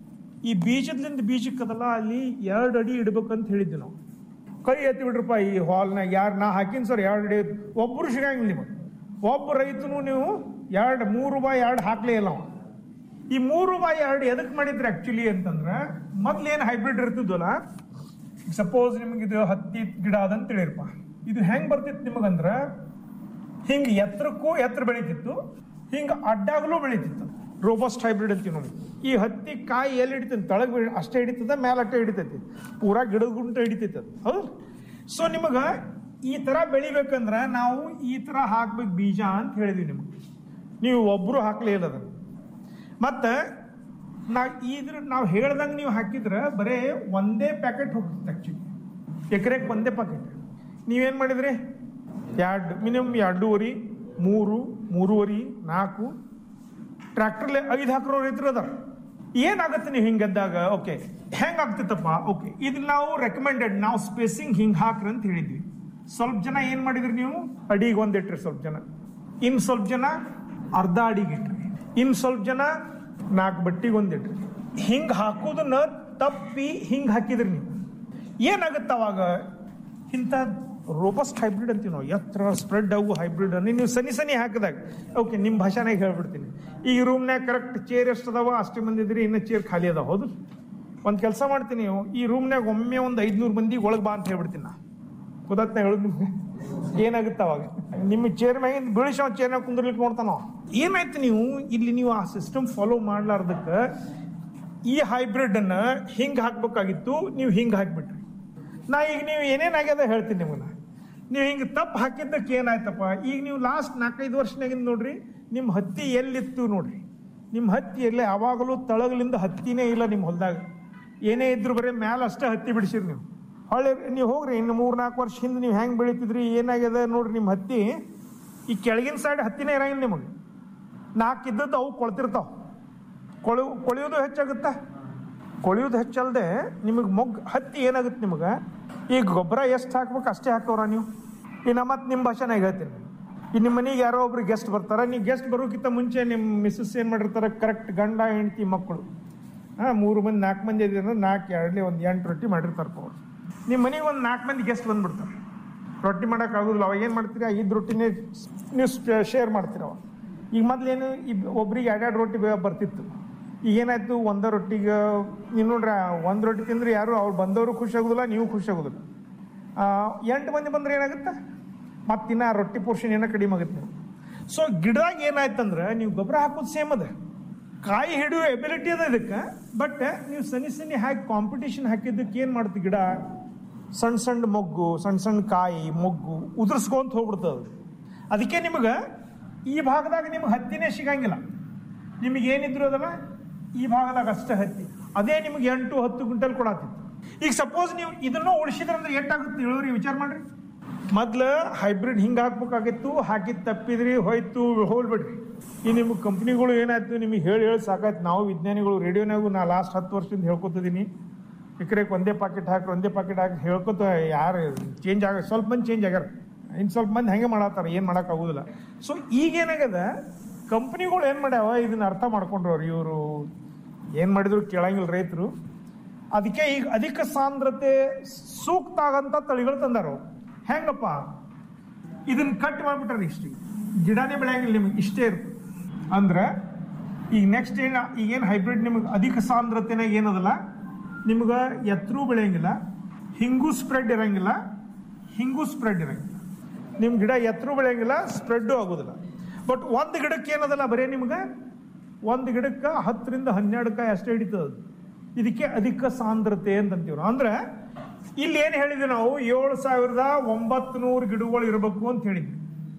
ಈ ಬೀಜದಿಂದ ಬೀಜಕ್ಕದಲ್ಲ ಅಲ್ಲಿ ಎರಡು ಅಡಿ ಇಡ್ಬೇಕಂತ ಹೇಳಿದ್ವಿ ನಾವು ಕೈ ಎತ್ತಿ ಬಿಡ್ರಪ್ಪ ಈ ಹಾಲ್ನಾಗ ಯಾರು ನಾ ಹಾಕಿನ ಸರ್ ಎರಡು ಅಡಿ ಒಬ್ಬರು ಸಿಗಂಗಿಲ್ಲ ನಿಮಗೆ ಒಬ್ಬ ರೈತನು ನೀವು ಎರಡು ಮೂರು ಬಾಯ್ ಎರಡು ಹಾಕ್ಲೇ ಇಲ್ಲ ಅವ ಈ ಮೂರು ಬಾಯ್ ಎರಡು ಎದಕ್ಕೆ ಮಾಡಿದ್ರೆ ಆಕ್ಚುಲಿ ಅಂತಂದ್ರೆ ಮೊದ್ಲೇನು ಹೈಬ್ರಿಡ್ ಇರ್ತಿದ್ವಲ್ಲ ಸಪೋಸ್ ನಿಮಗೆ ಇದು ಹತ್ತಿ ಗಿಡ ಅದಂತ ತಿಳಿರಪ್ಪ ಇದು ಹೆಂಗ್ ಬರ್ತಿತ್ತು ನಿಮಗಂದ್ರ ಹಿಂಗೆ ಎತ್ತರಕ್ಕೂ ಎತ್ತರ ಬೆಳೀತಿತ್ತು ಹಿಂಗೆ ಅಡ್ಡಾಗಲೂ ಬೆಳೀತಿತ್ತು ರೋಬಸ್ಟ್ ಹೈಬ್ರಿಡ್ ಅಂತೀವಿ ನೋಡಿ ಈ ಹತ್ತಿ ಕಾಯಿ ಎಲ್ಲಿ ಹಿಡಿತೈತಿ ತಳಗ್ ಬೀಳ್- ಅಷ್ಟೇ ಹಿಡಿತದ ಮೇಲೆ ಅಷ್ಟೇ ಹಿಡಿತೈತಿ ಪೂರಾ ಗಿಡದ ಗುಂಟ ಹಿಡಿತೈತಿ ಅದು ಹೌದು ಸೊ ನಿಮಗೆ ಈ ತರ ಬೆಳಿಬೇಕಂದ್ರ ನಾವು ಈ ತರ ಹಾಕ್ಬೇಕು ಬೀಜ ಅಂತ ಹೇಳಿದ್ವಿ ನಿಮ್ಗೆ ನೀವು ಒಬ್ರು ಹಾಕ್ಲೇ ಇಲ್ಲ ಅದನ್ನ ಮತ್ತೆ ನಾ ಇದ್ರ ನಾವು ಹೇಳ್ದಂಗೆ ನೀವು ಹಾಕಿದ್ರೆ ಬರೇ ಒಂದೇ ಪ್ಯಾಕೆಟ್ ಹೋಗ್ತಿತ್ತು ಆಕ್ಚುಲಿ ಎಕರೆಗೆ ಒಂದೇ ಪ್ಯಾಕೆಟ್ ನೀವೇನು ಮಾಡಿದ್ರಿ ಎರಡು ಮಿನಿಮಮ್ ಎರಡೂವರೆ ಮೂರು ಮೂರುವರೆ ನಾಲ್ಕು ಟ್ರ್ಯಾಕ್ಟರ್ಲೆ ಐದು ಹಾಕಿರೋ ರೈತರು ಅದಾರ ಏನಾಗುತ್ತೆ ನೀವು ಹಿಂಗೆದ್ದಾಗ ಓಕೆ ಹೆಂಗ್ ಆಗ್ತಿತ್ತಪ್ಪ ಓಕೆ ಇದು ನಾವು ರೆಕಮೆಂಡೆಡ್ ನಾವು ಸ್ಪೇಸಿಂಗ್ ಹಿಂಗ್ ಹಾಕ್ರಿ ಅಂತ ಹೇಳಿದ್ವಿ ಸ್ವಲ್ಪ ಜನ ಏನ್ ಮಾಡಿದ್ರಿ ನೀವು ಅಡಿಗೆ ಒಂದಿಟ್ರಿ ಸ್ವಲ್ಪ ಜನ ಇನ್ ಸ್ವಲ್ಪ ಜನ ಅರ್ಧ ಅಡಿಗೆ ಇಟ್ರಿ ಇನ್ನು ಸ್ವಲ್ಪ ಜನ ನಾಲ್ಕು ಬಟ್ಟಿಗೆ ಒಂದಿಟ್ರಿ ಹಿಂಗೆ ಹಾಕೋದನ್ನ ತಪ್ಪಿ ಹಿಂಗೆ ಹಾಕಿದ್ರಿ ನೀವು ಏನಾಗುತ್ತೆ ಅವಾಗ ಇಂಥ ರೋಬಸ್ಟ್ ಹೈಬ್ರಿಡ್ ಅಂತೀವಿ ನಾವು ಎತ್ತರ ಸ್ಪ್ರೆಡ್ ಅವು ಹೈಬ್ರಿಡ್ ನೀವು ಸನಿ ಸನಿ ಹಾಕಿದಾಗ ಓಕೆ ನಿಮ್ಮ ಭಾಷಾನಾಗ ಹೇಳ್ಬಿಡ್ತೀನಿ ಈಗ ರೂಮ್ನಾಗ ಕರೆಕ್ಟ್ ಚೇರ್ ಎಷ್ಟು ಅದಾವ ಅಷ್ಟೇ ಮಂದಿ ಇದ್ರಿ ಇನ್ನು ಚೇರ್ ಖಾಲಿ ಅದಾವ ಹೌದು ಒಂದು ಕೆಲಸ ಮಾಡ್ತೀನಿ ಈ ರೂಮ್ನಾಗ ಒಮ್ಮೆ ಒಂದು ಐದ್ನೂರು ಮಂದಿ ಒಳಗೆ ಬಾ ಅಂತ ಹೇಳ್ಬಿಡ್ತೀನಿ ನಾ ಗೊತ್ತಾಗ್ತಾ ಹೇಳೋದು ನಿಮ್ಗೆ ಏನಾಗುತ್ತೆ ಅವಾಗ ನಿಮ್ಮ ಚೇರ್ ಮ್ಯಾಗಿಂದ ಬೀಳಿಸಿ ಅವ್ನು ಚೇರ್ನಾಗ ಕುಂದಿರ್ಲಿಕ್ಕೆ ನೋಡ್ತಾನ ಅವ. ಏನಾಯ್ತು ನೀವು ಇಲ್ಲಿ ನೀವು ಆ ಸಿಸ್ಟಮ್ ಫಾಲೋ ಮಾಡ್ಲಾರ್ದಕ್ಕೆ ಈ ಹೈಬ್ರಿಡ್ ಅನ್ನ ಹಿಂಗೆ ಹಾಕ್ಬೇಕಾಗಿತ್ತು ನೀವು ಹಿಂಗೆ ಹಾಕ್ಬಿಟ್ರಿ ನಾ ಈಗ ನೀವು ಏನೇನಾಗ್ಯದ ಹೇಳ್ತೀನಿ ನಿಮ್ಗೆ ನೀವು ಹಿಂಗೆ ತಪ್ಪು ಹಾಕಿದ್ದಕ್ಕೆ ಏನಾಯ್ತಪ್ಪ ಈಗ ನೀವು ಲಾಸ್ಟ್ ನಾಲ್ಕೈದು ವರ್ಷನಾಗಿಂದ ನೋಡ್ರಿ ನಿಮ್ಮ ಹತ್ತಿ ಎಲ್ಲಿತ್ತು ನೋಡ್ರಿ ನಿಮ್ಮ ಹತ್ತಿ ಎಲ್ಲೇ ಯಾವಾಗಲೂ ತಳಗಲಿಂದ ಹತ್ತಿನೇ ಇಲ್ಲ ನಿಮ್ಮ ಹೊಲದಾಗ ಏನೇ ಇದ್ರು ಬರೀ ಮ್ಯಾಲ ಅಷ್ಟೇ ಹತ್ತಿ ಬಿಡಿಸಿರಿ ನೀವು ಹೊಳ್ಳಿ ನೀವು ಹೋಗ್ರಿ ಇನ್ನು ಮೂರು ನಾಲ್ಕು ವರ್ಷ ಹಿಂದೆ ನೀವು ಹೆಂಗೆ ಬೆಳಿತಿದ್ರಿ ಏನಾಗ್ಯದ ನೋಡ್ರಿ ನಿಮ್ಮ ಹತ್ತಿ ಈ ಕೆಳಗಿನ ಸೈಡ್ ಹತ್ತಿನೇ ಇರಂಗಿಲ್ಲ ನಿಮಗೆ ನಾಲ್ಕು ಇದ್ದದ್ದು ಅವು ಕೊಳ್ತಿರ್ತಾವ ಕೊಳು ಕೊಳೆಯೋದು ಹೆಚ್ಚಾಗುತ್ತಾ ಕೊಳೆಯೋದು ಹೆಚ್ಚಲ್ಲದೆ ನಿಮಗೆ ಮೊಗ್ ಹತ್ತಿ ಏನಾಗುತ್ತೆ ನಿಮಗೆ ಈಗ ಗೊಬ್ಬರ ಎಷ್ಟು ಹಾಕ್ಬೇಕು ಅಷ್ಟೇ ಹಾಕೋರ ನೀವು ಈ ನಮ್ಮ ಮತ್ತೆ ನಿಮ್ಮ ಭಾಷೆನಾಗ ಹೇಳ್ತೀನಿ ಈ ನಿಮ್ಮ ಮನೆಗೆ ಯಾರೋ ಒಬ್ರು ಗೆಸ್ಟ್ ಬರ್ತಾರೆ ನೀವು ಗೆಸ್ಟ್ ಬರೋಕ್ಕಿಂತ ಮುಂಚೆ ನಿಮ್ಮ ಮಿಸ್ಸಸ್ ಏನು ಮಾಡಿರ್ತಾರೆ ಕರೆಕ್ಟ್ ಗಂಡ ಹೆಂಡತಿ ಮಕ್ಕಳು ಹಾಂ ಮೂರು ಮಂದಿ ನಾಲ್ಕು ಮಂದಿ ಇದ್ರೆ ನಾಲ್ಕು ಎರಡಲಿ ಒಂದು ಎಂಟು ರೊಟ್ಟಿ ಮಾಡಿರ್ತಾರೆ ಅವ್ರು ನಿಮ್ಮ ಮನೆಗೆ ಒಂದು ನಾಲ್ಕು ಮಂದಿ ಗೆಸ್ಟ್ ಬಂದ್ಬಿಡ್ತಾರೆ ರೊಟ್ಟಿ ಮಾಡೋಕ್ಕಾಗೋದಿಲ್ಲ ಅವಾಗ ಏನು ಮಾಡ್ತೀರಿ ಐದು ರೊಟ್ಟಿನೇ ನೀವು ಶೇರ್ ಮಾಡ್ತೀರ ಅವಾಗ ಈಗ ಮೊದ್ಲೇನು ಇಬ್ ಒಬ್ರಿಗೆ ಎರಡೆರಡು ರೊಟ್ಟಿ ಬೇ- ಬರ್ತಿತ್ತು ಈಗ ಏನಾಯ್ತು ಒಂದ ರೊಟ್ಟಿಗೆ ನೀವು ನೋಡ್ರಿ ಒಂದು ರೊಟ್ಟಿ ತಿಂದ್ರೆ ಯಾರು ಅವ್ರು ಬಂದವರು ಖುಷಿ ಆಗೋದಿಲ್ಲ ನೀವು ಖುಷಿ ಆಗೋದಿಲ್ಲ ಆ, ಎಂಟು ಮಂದಿ ಬಂದ್ರೆ ಏನಾಗುತ್ತೆ ಮತ್ತಿನ್ನ ಆ ರೊಟ್ಟಿ ಪೋರ್ಷನ್ ಏನೋ ಕಡಿಮೆ ಆಗುತ್ತೆ ನೀವು ಸೊ ಗಿಡದಾಗ ಏನಾಯ್ತಂದ್ರೆ ನೀವು ಗೊಬ್ಬರ ಹಾಕೋದು ಸೇಮ್ ಅದ ಕಾಯಿ ಹಿಡಿಯೋ ಎಬಿಲಿಟಿ ಅದ ಇದಕ್ಕೆ ಬಟ್ ನೀವು ಸನಿ ಸನಿ ಹಾಕಿ ಕಾಂಪಿಟೇಷನ್ ಹಾಕಿದ್ದಕ್ಕೆ ಏನು ಮಾಡ್ತಿ ಗಿಡ ಸಣ್ಣ ಸಣ್ಣ ಮೊಗ್ಗು ಸಣ್ಣ ಸಣ್ಣ ಕಾಯಿ ಮೊಗ್ಗು ಉದುರಿಸ್ಕೊಂತ ಹೋಗ್ಬಿಡ್ತದೆ ಅದು. ಅದಕ್ಕೆ ನಿಮಗೆ ಈ ಭಾಗದಾಗ ನಿಮ್ಗೆ ಹತ್ತಿನೇ ಸಿಗಂಗಿಲ್ಲ ನಿಮಗೆ ಏನಿದ್ರು ಅದಲ್ಲ ಈ ಭಾಗದಾಗ ಅಷ್ಟೇ ಹತ್ತಿ ಅದೇ ನಿಮ್ಗೆ ಎಂಟು ಹತ್ತು ಕ್ವಿಂಟಲ್ ಕೊಡತ್ತಿತ್ತು ಈಗ ಸಪೋಸ್ ನೀವು ಇದನ್ನು ಉಳಿಸಿದ್ರಂದ್ರೆ ಎಷ್ಟಾಗುತ್ತೆ ಇಳುವರಿ ವಿಚಾರ ಮಾಡ್ರಿ ಮೊದ್ಲು ಹೈಬ್ರಿಡ್ ಹಿಂಗೆ ಹಾಕ್ಬೇಕಾಗಿತ್ತು ಹಾಕಿದ್ ತಪ್ಪಿದ್ರಿ ಹೋಯ್ತು ಹೋಲ್ಬಿಡ್ರಿ ಈ ನಿಮ್ಮ ಕಂಪ್ನಿಗಳು ಏನಾಯ್ತು ನಿಮಗೆ ಹೇಳಿ ಹೇಳಿ ಸಾಕಾಯ್ತು ನಾವು ವಿಜ್ಞಾನಿಗಳು ರೇಡಿಯೋನಾಗೂ ನಾ ಲಾಸ್ಟ್ ಹತ್ತು ವರ್ಷದಿಂದ ಹೇಳ್ಕೊತಿದ್ದೀನಿ ಎಕರೆಗೆ ಒಂದೇ ಪಾಕೆಟ್ ಹಾಕಿ ಒಂದೇ ಪಾಕೆಟ್ ಹಾಕಿ ಹೇಳ್ಕೊತ ಯಾರು ಚೇಂಜ್ ಆಗ ಸ್ವಲ್ಪ ಮಂದಿ ಚೇಂಜ್ ಆಗ್ಯಾರ ಇನ್ನು ಸ್ವಲ್ಪ ಮಂದಿ ಹಂಗೆ ಮಾಡತ್ತಾರ ಏನು ಮಾಡೋಕ್ಕಾಗೋದಿಲ್ಲ ಸೊ ಈಗ ಏನಾಗ್ಯದ ಕಂಪ್ನಿಗಳು ಏನು ಮಾಡ್ಯಾವ ಇದನ್ನ ಅರ್ಥ ಮಾಡ್ಕೊಂಡ್ರವ್ರು ಇವರು ಏನು ಮಾಡಿದ್ರು ಕೇಳಂಗಿಲ್ಲ ರೈತರು ಅದಕ್ಕೆ ಈಗ ಅಧಿಕ ಸಾಂದ್ರತೆ ಸೂಕ್ತ ಆಗಂತ ತಳಿಗಳು ತಂದಾರ ಅವ್ರು. ಹೆಂಗಪ್ಪ ಇದನ್ನ ಕಟ್ ಮಾಡ್ಬಿಟ್ರೆ ಇಷ್ಟು ಗಿಡನೇ ಬೆಳೆಯಂಗಿಲ್ಲ ನಿಮಗೆ ಇಷ್ಟೇ ಇರ್ತದೆ ಅಂದ್ರೆ ಈಗ ನೆಕ್ಸ್ಟ್ ಏನು ಈಗೇನು ಹೈಬ್ರಿಡ್ ನಿಮಗೆ ಅಧಿಕ ಸಾಂದ್ರತೆನಾಗ ಏನದಲ್ಲ ನಿಮ್ಗೆ ಎತ್ತರೂ ಬೆಳೆಯಂಗಿಲ್ಲ ಹಿಂಗೂ ಸ್ಪ್ರೆಡ್ ಇರಂಗಿಲ್ಲ ಹಿಂಗೂ ಸ್ಪ್ರೆಡ್ ಇರಂಗಿಲ್ಲ ನಿಮ್ಮ ಗಿಡ ಎತ್ತರೂ ಬೆಳೆಯಂಗಿಲ್ಲ ಸ್ಪ್ರೆಡ್ಡು ಆಗೋದಿಲ್ಲ ಬಟ್ ಒಂದು ಗಿಡಕ್ಕೆ ಏನದಲ್ಲ ಬರೀ ನಿಮ್ಗೆ ಒಂದು ಗಿಡಕ್ಕೆ ಹತ್ತರಿಂದ ಹನ್ನೆರಡು ಕಾಯಿ ಅಷ್ಟೇ ಹಿಡಿತದ ಅದು. ಇದಕ್ಕೆ ಅಧಿಕ ಸಾಂದ್ರತೆ ಅಂತಂತೀವಿ ನಾವು ಅಂದ್ರೆ ಇಲ್ಲಿ ಏನು ಹೇಳಿದ್ವಿ ನಾವು ಏಳು ಸಾವಿರದ ಒಂಬತ್ತು ನೂರು ಗಿಡಗಳು ಇರಬೇಕು ಅಂತ ಹೇಳಿದ್ವಿ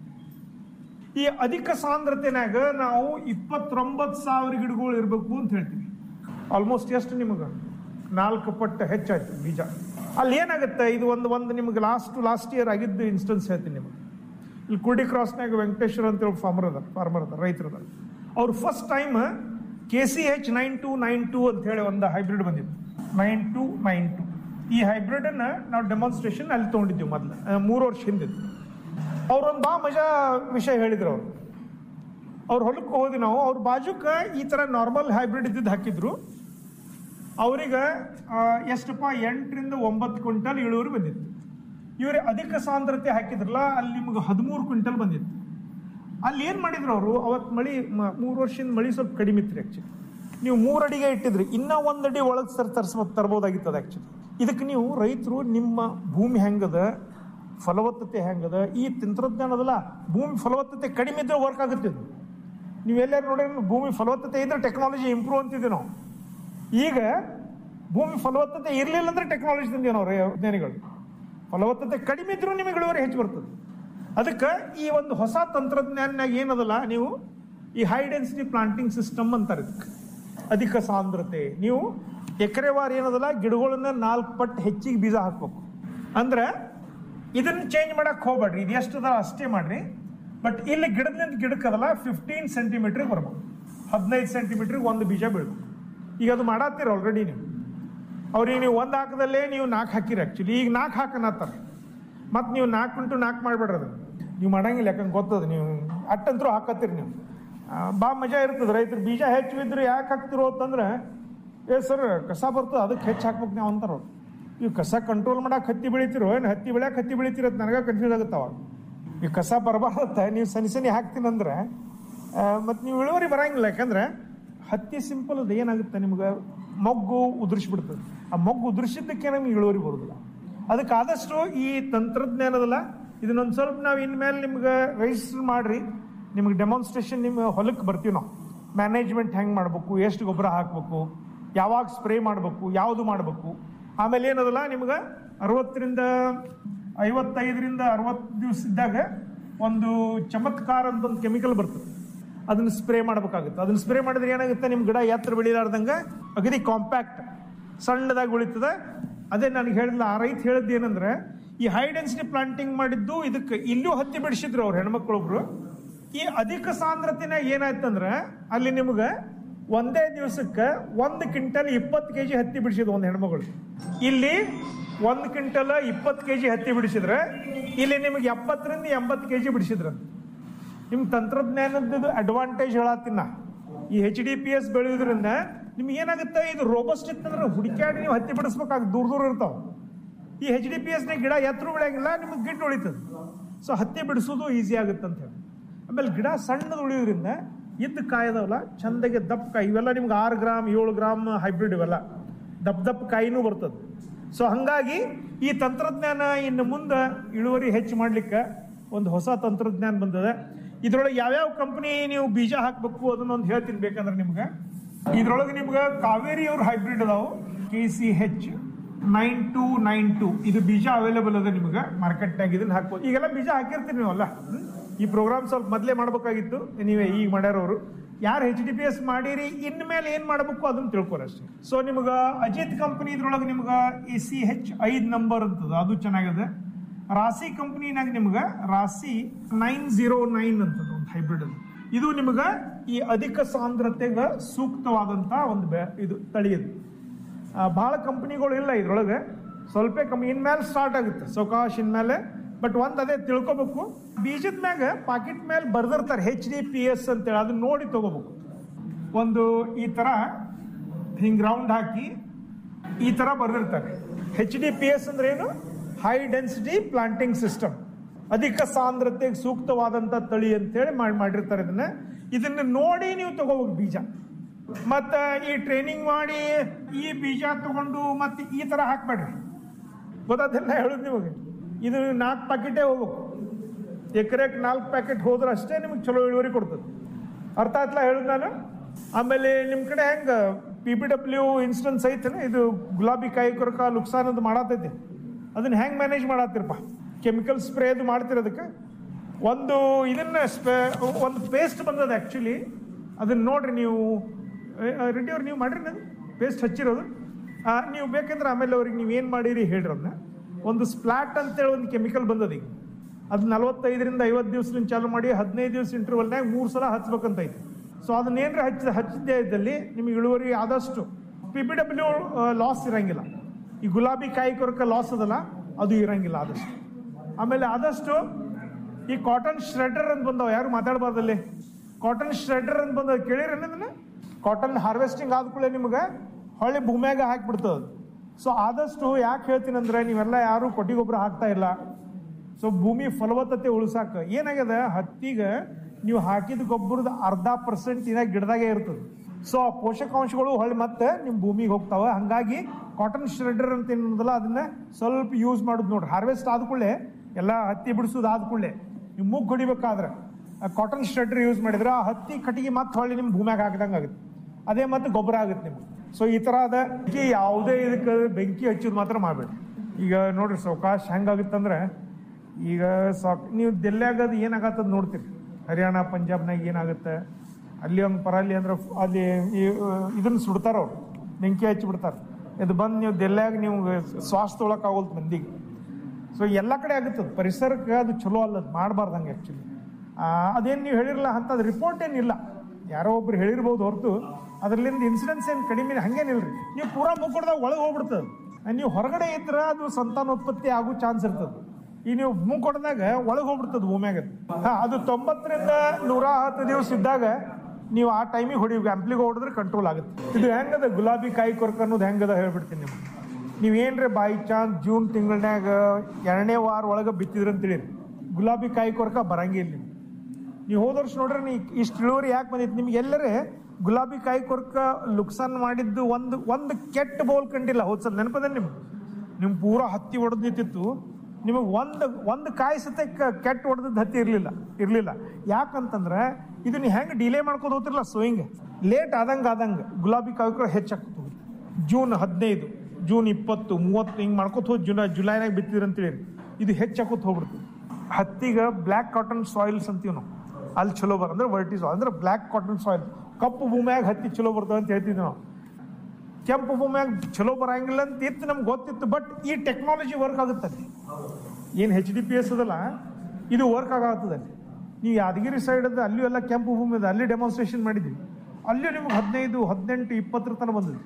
ಈ ಅಧಿಕ ಸಾಂದ್ರತೆನಾಗ ನಾವು ಇಪ್ಪತ್ತೊಂಬತ್ತು ಸಾವಿರ ಗಿಡಗಳು ಇರಬೇಕು ಅಂತ ಹೇಳ್ತೀವಿ ಆಲ್ಮೋಸ್ಟ್ ಎಷ್ಟು ನಿಮಗೆ ನಾಲ್ಕು ಪಟ್ಟು ಹೆಚ್ಚಾಯ್ತು ಬೀಜ ಅಲ್ಲಿ ಏನಾಗುತ್ತೆ ಇದು ಒಂದು ಒಂದು ನಿಮಗೆ ಲಾಸ್ಟ್ ಲಾಸ್ಟ್ ಇಯರ್ ಆಗಿದ್ದು ಇನ್ಸ್ಟೆನ್ಸ್ ಹೇಳ್ತೀನಿ ನಿಮಗೆ ಇಲ್ಲಿ ಕುರ್ಡಿ ಕ್ರಾಸ್ನಾಗ ವೆಂಕಟೇಶ್ವರ ಅಂತೇಳಿ ಫಾರ್ಮರ್ ಅದ ಫಾರ್ಮರ್ ಅದ ರೈತರು ಅದ ಅವ್ರು first time K C H nine two nine two ಅಂತ ಹೇಳಿ ಒಂದು ಹೈಬ್ರಿಡ್ ಬಂದಿತ್ತು ನೈನ್ ಟು ನೈನ್ ಟು ಈ ಹೈಬ್ರಿಡನ್ನ ನಾವು ಡೆಮಾನ್ಸ್ಟ್ರೇಷನ್ ಅಲ್ಲಿ ತೊಗೊಂಡಿದ್ದೀವಿ ಮೊದಲು ಮೂರು ವರ್ಷ ಹಿಂದಿದ್ದು ಅವ್ರೊಂದು ಬಾ ಮಜಾ ವಿಷಯ ಹೇಳಿದ್ರು ಅವರು ಅವ್ರ ಹೊಲಕ್ಕೆ ಹೋದ್ವಿ ನಾವು ಅವ್ರ ಬಾಜುಕ ಈ ಥರ ನಾರ್ಮಲ್ ಹೈಬ್ರಿಡ್ ಇದ್ದಿದ್ದು ಹಾಕಿದ್ರು ಅವ್ರಿಗೆ ಆ, ಎಷ್ಟಪ್ಪ ಎಂಟರಿಂದ ಒಂಬತ್ತು ಕ್ವಿಂಟಲ್ ಇಳುವರಿ ಬಂದಿತ್ತು ಇವ್ರಿಗೆ ಅಧಿಕ ಸಾಂದ್ರತೆ ಹಾಕಿದ್ರಲ್ಲ ಅಲ್ಲಿ ನಿಮ್ಗೆ ಹದಿಮೂರು ಕ್ವಿಂಟಲ್ ಬಂದಿತ್ತು ಅಲ್ಲಿ ಏನು ಮಾಡಿದ್ರು ಅವರು ಅವತ್ತು ಮಳಿ ಮ- ಮೂರು ವರ್ಷದಿಂದ ಮಳಿ ಸ್ವಲ್ಪ ಕಡಿಮೆ ಇತ್ತು ಆ್ಯಕ್ಚುಲಿ ನೀವು ಮೂರು ಅಡಿಗೆ ಇಟ್ಟಿದ್ರಿ ಇನ್ನೂ ಒಂದು ಅಡಿ ಒಳಗೆ ಸರ್ ತರಿಸ್ಬೋ ತರ್ಬೋದಾಗಿತ್ತದ ಆ್ಯಕ್ಚುಲಿ ಇದಕ್ಕೆ ನೀವು ರೈತರು ನಿಮ್ಮ ಭೂಮಿ ಹೆಂಗದ ಫಲವತ್ತತೆ ಹೆಂಗದ ಈ ತಂತ್ರಜ್ಞಾನದಲ್ಲ ಭೂಮಿ ಫಲವತ್ತತೆ ಕಡಿಮೆ ಇದ್ರೆ ವರ್ಕ್ ಆಗುತ್ತೆ ಇದು ನೀವು ಎಲ್ಲಾರು ನೋಡಿ ಭೂಮಿ ಫಲವತ್ತತೆ ಇದ್ರೆ ಟೆಕ್ನಾಲಜಿ ಇಂಪ್ರೂವ್ ಅಂತಿದ್ವಿ ನಾವು ಈಗ ಭೂಮಿ ಫಲವತ್ತತೆ ಇರಲಿಲ್ಲ ಅಂದ್ರೆ ಟೆಕ್ನಾಲಜಿ ತಂದೀವಿ ನಾವು ರೈ- ವಿಜ್ಞಾನಿಗಳು ಫಲವತ್ತತೆ ಕಡಿಮೆ ಇದ್ರೂ ನಿಮಗೆ ಇಳುವರಿ ಹೆಚ್ಚು ಬರ್ತದೆ ಅದಕ್ಕೆ ಈ ಒಂದು ಹೊಸ ತಂತ್ರಜ್ಞಾನನಾಗ ಏನದಲ್ಲ ನೀವು ಈ ಹೈ ಡೆನ್ಸಿಟಿ ಪ್ಲಾಂಟಿಂಗ್ ಸಿಸ್ಟಮ್ ಅಂತಾರೆ ಇದಕ್ಕೆ ಅಧಿಕ ಸಾಂದ್ರತೆ ನೀವು ಎಕರೆವಾರು ಏನದಲ್ಲ ಗಿಡಗಳನ್ನ ನಾಲ್ಕು ಪಟ್ಟು ಹೆಚ್ಚಿಗೆ ಬೀಜ ಹಾಕ್ಬೇಕು ಅಂದ್ರೆ ಇದನ್ನ ಚೇಂಜ್ ಮಾಡಕ್ ಹೋಗ್ಬೇಡ್ರಿ ಇದು ಎಷ್ಟದ ಅಷ್ಟೇ ಮಾಡ್ರಿ ಬಟ್ ಇಲ್ಲಿ ಗಿಡದಿಂದ ಗಿಡಕ್ಕದಲ್ಲ ಫಿಫ್ಟೀನ್ ಸೆಂಟಿಮೀಟ್ರಿಗೆ ಬರ್ಬೋದು ಹದಿನೈದು ಸೆಂಟಿಮೀಟ್ರಿಗೆ ಒಂದು ಬೀಜ ಬೀಳ್ಬೇಕು ಈಗ ಅದು ಮಾಡತ್ತೀರ ಆಲ್ರೆಡಿ ನೀವು ಅವ್ರಿಗೆ ನೀವು ಒಂದು ಹಾಕದಲ್ಲೇ ನೀವು ನಾಲ್ಕು ಹಾಕಿರಿ ಆ್ಯಕ್ಚುಲಿ ಈಗ ನಾಲ್ಕು ಹಾಕನತ್ತಾರೆ ಮತ್ತು ನೀವು ನಾಲ್ಕು ಇಂಟು ನಾಲ್ಕು ಮಾಡಬೇಡ್ರಿ ಅದನ್ನು ನೀವು ಮಾಡಂಗಿಲ್ಲ ಯಾಕಂದ್ರೆ ಗೊತ್ತದ ನೀವು ಅಟ್ಟಂತರೂ ಹಾಕತ್ತೀರಿ ನೀವು ಬಾ ಮಜಾ ಇರ್ತದೆ ರೈತರು ಬೀಜ ಹೆಚ್ಚು ಇದ್ರೆ ಯಾಕೆ ಹಾಕ್ತಿರೋ ಅಂತಂದ್ರೆ ಏ ಸರ್ ಕಸ ಬರ್ತದೆ ಅದಕ್ಕೆ ಹೆಚ್ಚು ಹಾಕ್ಬೇಕು ನಾವು ಅಂತಾರ ಇವು ಕಸ ಕಂಟ್ರೋಲ್ ಮಾಡಕ್ಕೆ ಹತ್ತಿ ಬೆಳಿತಿರೋ ಏನು ಹತ್ತಿ ಬೆಳ್ಯಾಕ ಹತ್ತಿ ಬೆಳಿತಿರೋ ನನಗೆ ಕನ್ಫ್ಯೂಸ್ ಆಗುತ್ತೆ ಅವಾಗ ಈ ಕಸ ಬರಬಾರ್ದತ್ತ ನೀವು ಸನಿ ಸನಿ ಹಾಕ್ತೀನಂದ್ರೆ ಮತ್ತು ನೀವು ಇಳುವರಿ ಬರಂಗಿಲ್ಲ ಯಾಕಂದ್ರೆ ಹತ್ತಿ ಸಿಂಪಲ್ ಅದು ಏನಾಗುತ್ತೆ ನಿಮ್ಗೆ ಮೊಗ್ಗು ಉದುರಿಸ್ಬಿಡ್ತದೆ ಆ ಮೊಗ್ಗು ಉದುರಿಸಿದ್ದಕ್ಕೆ ನಮ್ಗೆ ಇಳುವರಿ ಬರೋದಿಲ್ಲ ಅದಕ್ಕೆ ಆದಷ್ಟು ಈ ತಂತ್ರಜ್ಞಾನದಲ್ಲ ಇದನ್ನೊಂದು ಸ್ವಲ್ಪ ನಾವು ಇನ್ಮೇಲೆ ನಿಮ್ಗೆ ರಿಜಿಸ್ಟರ್ ಮಾಡ್ರಿ ನಿಮ್ಗೆ ಡೆಮಾನ್ಸ್ಟ್ರೇಷನ್ ನಿಮ್ಮ ಹೊಲಕ್ಕೆ ಬರ್ತೀವಿ ನಾವು ಮ್ಯಾನೇಜ್ಮೆಂಟ್ ಹೆಂಗೆ ಮಾಡಬೇಕು ಎಷ್ಟು ಗೊಬ್ಬರ ಹಾಕಬೇಕು ಯಾವಾಗ ಸ್ಪ್ರೇ ಮಾಡಬೇಕು ಯಾವುದು ಮಾಡಬೇಕು ಆಮೇಲೆ ಏನದಲ್ಲ ನಿಮ್ಗೆ ಅರವತ್ತರಿಂದ ಐವತ್ತೈದರಿಂದ ಅರವತ್ತು ದಿವಸ ಇದ್ದಾಗ ಒಂದು ಚಮತ್ಕಾರ ಅಂತ ಒಂದು ಕೆಮಿಕಲ್ ಬರ್ತದೆ ಅದನ್ನ ಸ್ಪ್ರೇ ಮಾಡಬೇಕಾಗುತ್ತೆ ಅದನ್ನ ಸ್ಪ್ರೇ ಮಾಡಿದ್ರೆ ಏನಾಗುತ್ತೆ ನಿಮ್ಮ ಗಿಡ ಎತ್ತರ ಬೆಳಿಲಾರ್ದಂಗೆ ಅಗದಿ ಕಾಂಪ್ಯಾಕ್ಟ್ ಸಣ್ಣದಾಗಿ ಉಳಿತದೆ ಅದೇ ನನಗೆ ಹೇಳಿದ್ಲ ಆ ರೈತ ಹೇಳಿದ್ದು ಏನಂದ್ರೆ ಈ ಹೈ ಡೆನ್ಸಿಟಿ ಪ್ಲಾಂಟಿಂಗ್ ಮಾಡಿದ್ದು ಇದಕ್ಕೆ ಇಲ್ಲೂ ಹತ್ತಿ ಬಿಡಿಸಿದ್ರು ಅವ್ರು ಹೆಣ್ಮಕ್ಳೊಬ್ರು ಈ ಅಧಿಕ ಸಾಂದ್ರತೆನ ಏನಾಯ್ತಂದ್ರೆ ಅಲ್ಲಿ ನಿಮ್ಗೆ ಒಂದೇ ದಿವಸಕ್ಕೆ ಒಂದು ಕ್ವಿಂಟಲ್ ಇಪ್ಪತ್ತು ಕೆ ಜಿ ಹತ್ತಿ ಬಿಡಿಸಿದ್ರು ಒಂದು ಹೆಣ್ಮಗಳು ಇಲ್ಲಿ ಒಂದು ಕ್ವಿಂಟಲ್ ಇಪ್ಪತ್ತು ಕೆ ಜಿ ಹತ್ತಿ ಬಿಡಿಸಿದ್ರೆ ಇಲ್ಲಿ ನಿಮಗೆ ಎಪ್ಪತ್ತರಿಂದ ಎಂಬತ್ತು ಕೆ ಜಿ ಬಿಡಿಸಿದ್ರು ನಿಮ್ಮ ತಂತ್ರಜ್ಞಾನದ ಅಡ್ವಾಂಟೇಜ್ ಹೇಳತ್ತೀನಿ ನಾ ಈ ಎಚ್ ಡಿ ಪಿ ಎಸ್ ಬೆಳೆಯೋದ್ರಿಂದ ನಿಮ್ಗೆ ಏನಾಗುತ್ತೆ ಇದು ರೋಬಸ್ಟ್ ಇತ್ತಂದ್ರೆ ಹುಡುಕ್ಯಾಡಿ ನೀವು ಹತ್ತಿ ಬಿಡಿಸ್ಬೇಕಾಗ ದೂರ ದೂರ ಇರ್ತಾವ ಈ ಎಚ್ ಡಿ ಪಿ ಎಸ್ನ ಗಿಡ ಎತ್ತರ ಬೆಳೆಯಂಗಿಲ್ಲ ನಿಮ್ಗೆ ಗಿಡ್ ಉಳಿತದೆ ಸೊ ಹತ್ತಿ ಬಿಡಿಸೋದು ಈಸಿ ಆಗುತ್ತೆ ಅಂತ ಹೇಳಿ ಆಮೇಲೆ ಗಿಡ ಸಣ್ಣದು ಉಳಿಯೋದ್ರಿಂದ ಇದ್ದ ಕಾಯದವಲ್ಲ ಚಂದಗೆ ದಪ್ಪ ಕಾಯಿ ಇವೆಲ್ಲ ನಿಮ್ಗೆ ಆರು ಗ್ರಾಮ್ ಏಳು ಗ್ರಾಮ್ ಹೈಬ್ರಿಡ್ ಇವೆಲ್ಲ ದಪ್ಪ ದಪ್ಪ ಕಾಯಿನೂ ಬರ್ತದೆ ಸೊ ಹಂಗಾಗಿ ಈ ತಂತ್ರಜ್ಞಾನ ಇನ್ನು ಮುಂದೆ ಇಳುವರಿ ಹೆಚ್ಚು ಮಾಡ್ಲಿಕ್ಕೆ ಒಂದು ಹೊಸ ತಂತ್ರಜ್ಞಾನ ಬಂದದೆ ಇದ್ರೊಳಗೆ ಯಾವ್ಯಾವ ಕಂಪನಿ ನೀವು ಬೀಜ ಹಾಕಬೇಕು ಅದನ್ನೊಂದು ಹೇಳ್ತೀನಿ ಬೇಕಂದ್ರೆ ನಿಮ್ಗೆ ಇದ್ರೊಳಗೆ ನಿಮ್ಗೆ ಕಾವೇರಿ ಅವ್ರ ಹೈಬ್ರಿಡ್ ಅದಾವು K C H nine two nine two ಇದು ಬೀಜ ಅವೈಲೇಬಲ್ ಅದ ನಿಮ್ಗೆ ಮಾರ್ಕೆಟ್ನಾಗ ಇದನ್ನ ಹಾಕ್ಬೋದು ಈಗೆಲ್ಲ ಬೀಜ ಹಾಕಿರ್ತೀರಿ ನೀವಲ್ಲ ಹ್ಮ್? ಈ ಪ್ರೋಗ್ರಾಮ್ ಸ್ವಲ್ಪ ಮೊದಲೇ ಮಾಡ್ಬೇಕಾಗಿತ್ತು ನೀವೇ ಈಗ ಮಾಡ್ಯಾರವರು ಯಾರು ಎಚ್ ಡಿ ಪಿ ಎಸ್ ಮಾಡಿರಿ ಇನ್ಮೇಲೆ ಏನು ಮಾಡಬೇಕು ಅದನ್ನ ತಿಳ್ಕೊರಿ ಅಷ್ಟೇ ಸೊ ನಿಮ್ಗೆ ಅಜಿತ್ ಕಂಪನಿ ಇದ್ರೊಳಗೆ ನಿಮ್ಗೆ ಎ ಸಿ ಹೆಚ್ ಐದು ನಂಬರ್ ಅಂತದ ಅದು ಚೆನ್ನಾಗಿದೆ ರಾಸಿ ಕಂಪ್ನಿನಾಗ ನಿಮ್ಗೆ ರಾಸಿ ನೈನ್ ಜೀರೋ ನೈನ್ ಅಂತದ ಒಂದು ಹೈಬ್ರಿಡ್ ಅದು ಇದು ನಿಮ್ಗೆ ಈ ಅಧಿಕ ಸಾಂದ್ರತೆಗೆ ಸೂಕ್ತವಾದಂಥ ಒಂದು ಬೆ ಇದು ತಳಿ ಇದು ಆ, ಭಾಳ ಕಂಪ್ನಿಗಳು ಇಲ್ಲ ಇದ್ರೊಳಗೆ ಸ್ವಲ್ಪ ಕಮ್ಮಿ ಇನ್ಮೇಲೆ ಸ್ಟಾರ್ಟ್ ಆಗುತ್ತೆ ಸೌಕಾಶ್ ಇನ್ಮೇಲೆ ಬಟ್ ಒಂದು ಅದೇ ತಿಳ್ಕೊಬೇಕು ಬೀಜದ ಮ್ಯಾಗ ಪಾಕೆಟ್ ಮೇಲೆ ಬರ್ದಿರ್ತಾರೆ ಹೆಚ್ ಡಿ ಪಿ ಎಸ್ ಅಂತೇಳಿ ಅದನ್ನ ನೋಡಿ ತಗೋಬೇಕು ಒಂದು ಈ ಥರ ಹಿಂಗೆ ರೌಂಡ್ ಹಾಕಿ ಈ ಥರ ಬರ್ದಿರ್ತಾರೆ ಹೆಚ್ ಡಿ ಪಿ ಎಸ್ ಅಂದ್ರೆ ಏನು ಹೈ ಡೆನ್ಸಿಟಿ ಪ್ಲಾಂಟಿಂಗ್ ಸಿಸ್ಟಮ್ ಅಧಿಕ ಸಾಂದ್ರತೆಗೆ ಸೂಕ್ತವಾದಂಥ ತಳಿ ಅಂತೇಳಿ ಮಾಡಿ ಮಾಡಿರ್ತಾರೆ ಇದನ್ನ ಇದನ್ನ ನೋಡಿ ನೀವು ತಗೋಬೇಕು ಬೀಜ ಮತ್ತು ಈ ಟ್ರೈನಿಂಗ್ ಮಾಡಿ ಈ ಬೀಜ ತಗೊಂಡು ಮತ್ತೆ ಈ ಥರ ಹಾಕ್ಬೇಡ್ರಿ ಗೊತ್ತಾದಿಲ್ಲ ಹೇಳೋದು ನಿಮಗೆ ಇದು ನಾಲ್ಕು ಪ್ಯಾಕೆಟೇ ಹೋಗ್ಬೇಕು ಎಕರೆಗೆ ನಾಲ್ಕು ಪ್ಯಾಕೆಟ್ ಹೋದ್ರೆ ಅಷ್ಟೇ ನಿಮಗೆ ಚಲೋ ಇಳುವರಿ ಕೊಡ್ತದೆ ಅರ್ಥ ಆಯ್ತಲ್ಲ ಹೇಳುದು ನಾನು ಆಮೇಲೆ ನಿಮ್ಮ ಕಡೆ ಹೆಂಗೆ ಪಿ ಪಿ ಡಬ್ಲ್ಯೂ ಇನ್ಸ್ಟೆನ್ಸ್ ಐತೇನೆ ಇದು ಗುಲಾಬಿ ಕಾಯಿ ಕೊರಕ ಲುಕ್ಸಾನದು ಮಾಡತೈತಿ ಅದನ್ನ ಹೆಂಗೆ ಮ್ಯಾನೇಜ್ ಮಾಡತ್ತೀರಪ್ಪ ಕೆಮಿಕಲ್ ಸ್ಪ್ರೇ ಅದು ಮಾಡ್ತೀರ ಅದಕ್ಕೆ ಒಂದು ಇದನ್ನ ಸ್ಪ್ರೇ ಒಂದು ಪೇಸ್ಟ್ ಬಂದದ ಆ್ಯಕ್ಚುಲಿ ಅದನ್ನ ನೋಡ್ರಿ ನೀವು ರೆಡ್ಡಿ ಅವ್ರು ನೀವು ಮಾಡಿರಿ ನಾನು ಪೇಸ್ಟ್ ಹಚ್ಚಿರೋದು ಆ, ನೀವು ಬೇಕಂದ್ರೆ ಆಮೇಲೆ ಅವ್ರಿಗೆ ನೀವು ಏನು ಮಾಡಿರಿ ಹೇಳ್ರಿ ಅದನ್ನ ಒಂದು ಸ್ಪ್ಲಾಟ್ ಅಂತೇಳಿ ಒಂದು ಕೆಮಿಕಲ್ ಬಂದದ ಈಗ ಅದು ನಲವತ್ತೈದರಿಂದ ಐವತ್ತು ದಿವಸದಿಂದ ಚಾಲು ಮಾಡಿ ಹದಿನೈದು ದಿವಸ ಇಂಟರ್ವಲ್ನಾಗ ಮೂರು ಸಲ ಹಚ್ಬೇಕಂತ ಐತಿ ಸೊ ಅದನ್ನೇನ್ರ ಹಚ್ಚ ಹಚ್ಚಿದ್ದೇ ಇದ್ದಲ್ಲಿ ನಿಮಗೆ ಇಳುವರಿ ಆದಷ್ಟು ಪಿ ಪಿ ಡಬ್ಲ್ಯೂ ಲಾಸ್ ಇರಂಗಿಲ್ಲ ಈ ಗುಲಾಬಿ ಕಾಯಿ ಕೊರಕ ಲಾಸ್ ಅದಲ್ಲ ಅದು ಇರಂಗಿಲ್ಲ ಆದಷ್ಟು ಆಮೇಲೆ ಆದಷ್ಟು ಈ ಕಾಟನ್ ಶ್ರೆಡರ್ ಅಂತ ಬಂದವ ಯಾರು ಮಾತಾಡಬಾರ್ದಲ್ಲಿ ಕಾಟನ್ ಶ್ರೆಡರ್ ಅಂತ ಬಂದವ ಕೇಳಿರಿ ಅದನ್ನ ಕಾಟನ್ ಹಾರ್ವೆಸ್ಟಿಂಗ್ ಆದ ಕೂಡಲೇ ನಿಮ್ಗೆ ಹೊಳ್ಳಿ ಭೂಮ್ಯಾಗ ಹಾಕಿಬಿಡ್ತದೆ ಸೊ ಆದಷ್ಟು ಯಾಕೆ ಹೇಳ್ತೀನಿ ಅಂದ್ರೆ ನೀವೆಲ್ಲ ಯಾರು ಕೊಟ್ಟಿ ಗೊಬ್ಬರ ಹಾಕ್ತಾ ಇಲ್ಲ ಸೊ ಭೂಮಿ ಫಲವತ್ತತೆ ಉಳಿಸಾಕ ಏನಾಗ್ಯದ ಹತ್ತಿಗೆ ನೀವು ಹಾಕಿದ ಗೊಬ್ಬರದ ಅರ್ಧ ಪರ್ಸೆಂಟ್ ಇದಾಗ ಗಿಡದಾಗೆ ಇರ್ತದೆ ಸೊ ಆ ಪೋಷಕಾಂಶಗಳು ಹೊಳ್ಳಿ ಮತ್ತೆ ನಿಮ್ಮ ಭೂಮಿಗೆ ಹೋಗ್ತಾವ ಹಂಗಾಗಿ ಕಾಟನ್ ಶ್ರೆಡರ್ ಅಂತ ಏನದಲ್ಲ ಅದನ್ನ ಸ್ವಲ್ಪ ಯೂಸ್ ಮಾಡೋದು ನೋಡ್ರಿ ಹಾರ್ವೆಸ್ಟ್ ಆದ ಕೂಡಲೇ ಎಲ್ಲ ಹತ್ತಿ ಬಿಡಿಸೋದು ಆದ ಕೂಡಲೇ ನೀವು ಮುಗ್ ಹೊಡಿಬೇಕಾದ್ರೆ ಕಾಟನ್ ಶ್ರೆಡರ್ ಯೂಸ್ ಮಾಡಿದ್ರೆ ಆ ಹತ್ತಿ ಕಟ್ಟಿಗೆ ಮತ್ತೆ ಹೊಳ್ಳಿ ನಿಮ್ಮ ಭೂಮ್ಯಾಗ ಹಾಕಿದಂಗೆ ಆಗುತ್ತೆ ಅದೇ ಮತ್ತೆ ಗೊಬ್ಬರ ಆಗುತ್ತೆ ನಿಮ್ಗೆ ಸೊ ಈ ಥರ ಅದ ಈ ಯಾವುದೇ ಇದಕ್ಕೆ ಬೆಂಕಿ ಹಚ್ಚೋದು ಮಾತ್ರ ಮಾಡಬೇಡಿ ಈಗ ನೋಡ್ರಿ ಸಾವಕಾಶ ಹೆಂಗಾಗುತ್ತಂದ್ರೆ ಈಗ ಸಾಕ್ ನೀವು ಡೆಲ್ಲಿಯಾಗ ಅದು ಏನಾಗತ್ತದ ನೋಡ್ತೀರಿ ಹರಿಯಾಣ ಪಂಜಾಬ್ನಾಗ ಏನಾಗುತ್ತೆ ಅಲ್ಲಿ ಒಂದು ಪರಲ್ಲಿ ಅಂದ್ರೆ ಫ್- ಅಲ್ಲಿ ಈ ಇದನ್ನ ಸುಡ್ತಾರ ಅವ್ರು ಬೆಂಕಿ ಹಚ್ಚಿ ಬಿಡ್ತಾರೆ ಇದು ಬಂದು ನೀವು ಡೆಲ್ಲಿಯಾಗ ನೀವು ಶ್ವಾಸ ತೊಗೊಳಕ್ಕಾಗೋಲ್ತು ಮಂದಿಗೆ ಸೊ ಎಲ್ಲ ಕಡೆ ಆಗುತ್ತದೆ ಪರಿಸರಕ್ಕೆ ಅದು ಚಲೋ ಅಲ್ಲ ಅದು ಮಾಡಬಾರ್ದಂಗೆ ಆ್ಯಕ್ಚುಲಿ ಅದೇನು ನೀವು ಹೇಳಿರಲ್ಲ ಅಂಥದ್ದು ರಿಪೋರ್ಟ್ ಏನಿಲ್ಲ ಯಾರೋ ಒಬ್ರು ಹೇಳಿರ್ಬೋದು ಹೊರತು ಅದರಲ್ಲಿಂದ ಇನ್ಸಿಡೆನ್ಸ್ ಏನು ಕಡಿಮೆ ಹಂಗೇನಿಲ್ರಿ ನೀವು ಪೂರಾ ಮುಕ್ಕಡ್ದಾಗ ಒಳಗೆ ಹೋಗ್ಬಿಡ್ತದೆ ನೀವು ಹೊರಗಡೆ ಇದ್ರೆ ಅದು ಸಂತಾನೋತ್ಪತ್ತಿ ಆಗೋ ಚಾನ್ಸ್ ಇರ್ತದೆ ಈ ನೀವು ಮೂಗ್ ಕೊಡದಾಗ ಒಳಗೆ ಹೋಗ್ಬಿಡ್ತದೆ ಭೂಮ್ಯಾಗ ಅದು. ಹಾ ಅದು ತೊಂಬತ್ತರಿಂದ ನೂರ ಹತ್ತು ದಿವಸ ಇದ್ದಾಗ ನೀವು ಆ ಟೈಮಿಗೆ ಹೊಡಿ ಆಂಪ್ಲಿಗೆ ಹೊಡೆದ್ರೆ ಕಂಟ್ರೋಲ್ ಆಗುತ್ತೆ ಇದು ಹೆಂಗದ ಗುಲಾಬಿ ಕಾಯಿ ಕೊರಕ ಅನ್ನೋದು ಹೆಂಗದ ಹೇಳ್ಬಿಡ್ತೀನಿ ನಿಮ್ಗೆ ನೀವು ಏನ್ರಿ ಬೈ ಚಾನ್ಸ್ ಜೂನ್ ತಿಂಗಳನ್ಯಾಗ ಎರಡನೇ ವಾರ ಒಳಗೆ ಬಿತ್ತಿದ್ರಿ ಅಂತೇಳಿ ಗುಲಾಬಿ ಕಾಯಿ ಕೊರಕ ಬರಂಗಿಲ್ಲ ನಿಮ್ಗೆ ನೀವು ಹೋದ ವರ್ಷ ನೋಡ್ರಿ ನೀ ಇಷ್ಟು ಇಳುವರಿ ಯಾಕೆ ಬಂದಿತ್ತು ನಿಮ್ಗೆ ಎಲ್ಲರೇ ಗುಲಾಬಿ ಕಾಯಿ ಕೊರಕ ಲುಕ್ಸಾನ್ ಮಾಡಿದ್ದು ಒಂದು ಒಂದು ಕೆಟ್ಟ ಬೋಲ್ ಕಂಡಿಲ್ಲ ಹೋದ್ಸಲ ನೆನಪದ ನಿಮ್ಗೆ ನಿಮ್ ಪೂರ ಹತ್ತಿ ಹೊಡೆದ್ ನಿಂತಿತ್ತು ನಿಮಗೆ ಒಂದು ಒಂದು ಕಾಯಿ ಸತೆ ಕೆಟ್ಟ ಹೊಡೆದದ್ದು ಹತ್ತಿ ಇರಲಿಲ್ಲ ಇರಲಿಲ್ಲ ಯಾಕಂತಂದ್ರೆ ಇದು ನೀವು ಹೆಂಗೆ ಡಿಲೇ ಮಾಡ್ಕೊಂಡು ಹೋಗ್ತಿರಲ್ಲ ಸೋಯಿಂಗ್ ಲೇಟ್ ಆದಂಗೆ ಆದಂಗೆ ಗುಲಾಬಿ ಕಾಯಿ ಕೊರಕ ಹೆಚ್ಚಾಗ್ತದೆ ಹೋಗುತ್ತೆ ಜೂನ್ ಹದಿನೈದು ಜೂನ್ ಇಪ್ಪತ್ತು ಮೂವತ್ತು ಹಿಂಗೆ ಮಾಡ್ಕೊತ ಹೋಗಿ ಜುಲೈ ಜುಲೈನಾಗ ಬಿತ್ತಿದ್ರಿ ಅಂತೇಳಿ ಇದು ಹೆಚ್ಚಾಕೋತ ಹೋಗ್ಬಿಡ್ತೀವಿ ಹತ್ತಿಗೆ ಬ್ಲ್ಯಾಕ್ ಕಾಟನ್ ಸಾಯಿಲ್ಸ್ ಅಂತೀವಿ ನಾವು ಅಲ್ಲಿ ಚಲೋ ಬರ ಅಂದ್ರೆ ವರ್ಟಿಸ್ ಅಂದ್ರೆ ಬ್ಲ್ಯಾಕ್ ಕಾಟನ್ ಸಾಯಿಲ್ ಕಪ್ಪು ಭೂಮಿಯಾಗ ಹತ್ತಿ ಚಲೋ ಬರ್ತವೆ ಅಂತ ಹೇಳ್ತಿದ್ವಿ ನಾವು ಕೆಂಪು ಭೂಮಿಯಾಗ ಚಲೋ ಬರಂಗಿಲ್ಲ ಅಂತ ಇತ್ತು ನಮ್ಗೆ ಗೊತ್ತಿತ್ತು ಬಟ್ ಈ ಟೆಕ್ನಾಲಜಿ ವರ್ಕ್ ಆಗುತ್ತಲ್ಲಿ ಏನು ಹೆಚ್ ಡಿ ಪಿ ಎಸ್ ಅದಲ್ಲ ಇದು ವರ್ಕ್ ಆಗಾಗ್ತದಲ್ಲಿ ನೀವು ಯಾದಗಿರಿ ಸೈಡ್ ಅದ ಅಲ್ಲೂ ಎಲ್ಲ ಕೆಂಪು ಭೂಮಿ ಇದೆ ಅಲ್ಲಿ ಡೆಮಾನ್ಸ್ಟ್ರೇಷನ್ ಮಾಡಿದ್ವಿ ಅಲ್ಲೂ ನಿಮ್ಗೆ ಹದಿನೈದು ಹದಿನೆಂಟು ಇಪ್ಪತ್ತರ ತನಕ ಬಂದಿದೆ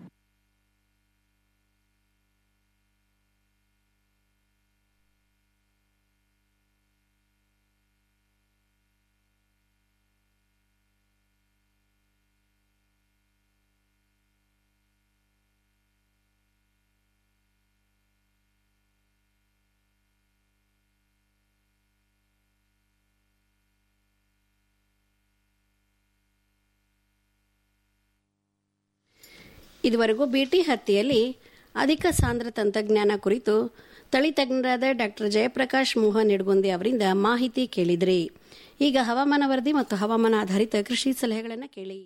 ಇದುವರೆಗೂ ಬಿಟಿ ಹತ್ತಿಯಲ್ಲಿ ಅಧಿಕ ಸಾಂದ್ರ ತಂತ್ರಜ್ಞಾನ ಕುರಿತು ತಳಿ ತಜ್ಞರಾದ ಡಾಕ್ಟರ್ ಜಯಪ್ರಕಾಶ್ ಮೋಹನ್ ನಿಡ್ಗುಂದಿ ಅವರಿಂದ ಮಾಹಿತಿ ಕೇಳಿದ್ರಿ ಈಗ ಹವಾಮಾನ ವರದಿ ಮತ್ತು ಹವಾಮಾನ ಆಧಾರಿತ ಕೃಷಿ ಸಲಹೆಗಳನ್ನು ಕೇಳಿ